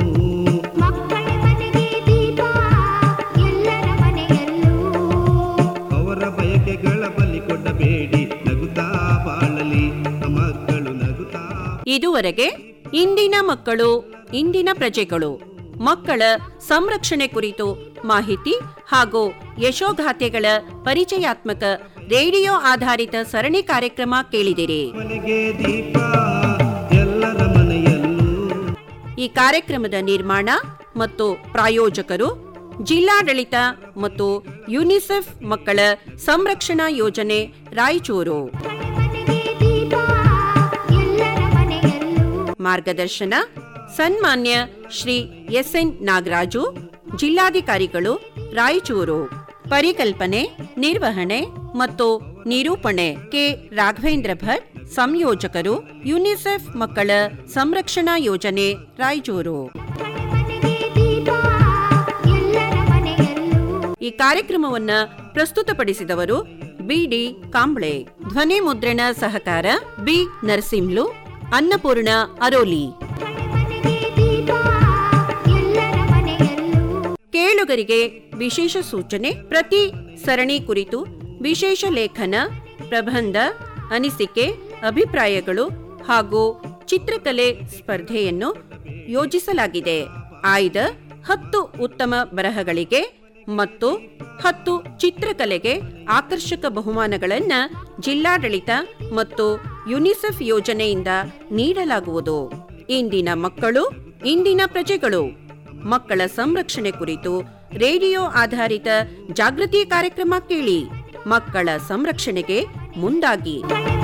ಮಕ್ಕಳ ಮನೆಗೆ ದೀಪ ಎಲ್ಲರ ಮನೆಯಲ್ಲೂ ಅವರ ಬಯಕೆಗಳ ಬಲಿ ಕೊಡಬೇಡಿ ನಗುತ್ತಾ ಬಾಳಲಿ ಮಕ್ಕಳು ನಗುತ್ತಾ ಇದುವರೆಗೆ ಇಂದಿನ ಮಕ್ಕಳು ಇಂದಿನ ಪ್ರಜೆಗಳು ಮಕ್ಕಳ ಸಂರಕ್ಷಣೆ ಕುರಿತು ಮಾಹಿತಿ ಹಾಗೂ ಯಶೋಗಾಥೆಗಳ ಪರಿಚಯಾತ್ಮಕ ರೇಡಿಯೋ ಆಧಾರಿತ ಸರಣಿ ಕಾರ್ಯಕ್ರಮ ಕೇಳಿದಿರಿ ಮನೆಗೆ ದೀಪ ಎಲ್ಲರ ಮನೆಯಲ್ಲೂ ಈ ಕಾರ್ಯಕ್ರಮದ ನಿರ್ಮಾಣ ಮತ್ತು ಪ್ರಾಯೋಜಕರು ಜಿಲ್ಲಾಡಳಿತ ಮತ್ತು ಯುನಿಸೆಫ್ ಮಕ್ಕಳ ಸಂರಕ್ಷಣಾ ಯೋಜನೆ ರಾಯಚೂರು ಮನೆಗೆ ದೀಪ ಎಲ್ಲರ ಮನೆಯಲ್ಲೂ ಮಾರ್ಗದರ್ಶನ ಸನ್ಮಾನ್ಯ ಶ್ರೀ ಎಸ್ ಎನ್ ನಾಗರಾಜು ಜಿಲ್ಲಾಧಿಕಾರಿಗಳು ರಾಯಚೂರು ಪರಿಕಲ್ಪನೆ ನಿರ್ವಹಣೆ ಮತ್ತು ನಿರೂಪಣೆ ಕೆ ರಾಘವೇಂದ್ರ ಭಟ್ ಸಂಯೋಜಕರು ಯುನಿಸೆಫ್ ಮಕ್ಕಳ ಸಂರಕ್ಷಣಾ ಯೋಜನೆ ರಾಯಚೂರು ಮನೆಗೆ ದೀಪ ಎಲ್ಲರ ಮನೆಯಲ್ಲೂ ಈ ಕಾರ್ಯಕ್ರಮವನ್ನ ಪ್ರಸ್ತುತಪಡಿಸಿದವರು ಬಿಡಿ ಕಾಂಬ್ಳೆ ಧ್ವನಿ ಮುದ್ರಣ ಸಹಕಾರ ಬಿ ನರಸಿಂಹ್ಲು ಅನ್ನಪೂರ್ಣ ಅರೋಲಿ ಮನೆಗೆ ದೀಪ ಎಲ್ಲರ ಮನೆಯಲ್ಲೂ ಕೇಳುಗರಿಗೆ ವಿಶೇಷ ಸೂಚನೆ ಪ್ರತಿ ಸರಣಿ ಕುರಿತು ವಿಶೇಷ ಲೇಖನ ಪ್ರಬಂಧ ಅನಿಸಿಕೆ ಅಭಿಪ್ರಾಯಗಳು ಹಾಗೂ ಚಿತ್ರಕಲೆ ಸ್ಪರ್ಧೆಯನ್ನು ಯೋಜಿಸಲಾಗಿದೆ ಆಯ್ದ ಹತ್ತು ಉತ್ತಮ ಬರಹಗಳಿಗೆ ಮತ್ತು ಹತ್ತು ಚಿತ್ರಕಲೆಗೆ ಆಕರ್ಷಕ ಬಹುಮಾನಗಳನ್ನು ಜಿಲ್ಲಾಡಳಿತ ಮತ್ತು ಯುನಿಸೆಫ್ ಯೋಜನೆಯಿಂದ ನೀಡಲಾಗುವುದು ಇಂದಿನ ಮಕ್ಕಳು ಇಂದಿನ ಪ್ರಜೆಗಳು ಮಕ್ಕಳ ಸಂರಕ್ಷಣೆ ಕುರಿತು ರೇಡಿಯೋ ಆಧಾರಿತ ಜಾಗೃತಿ ಕಾರ್ಯಕ್ರಮ ಕೇಳಿ ಮಕ್ಕಳ ಸಂರಕ್ಷಣೆಗೆ ಮುಂದಾಗಿ ಮನೆ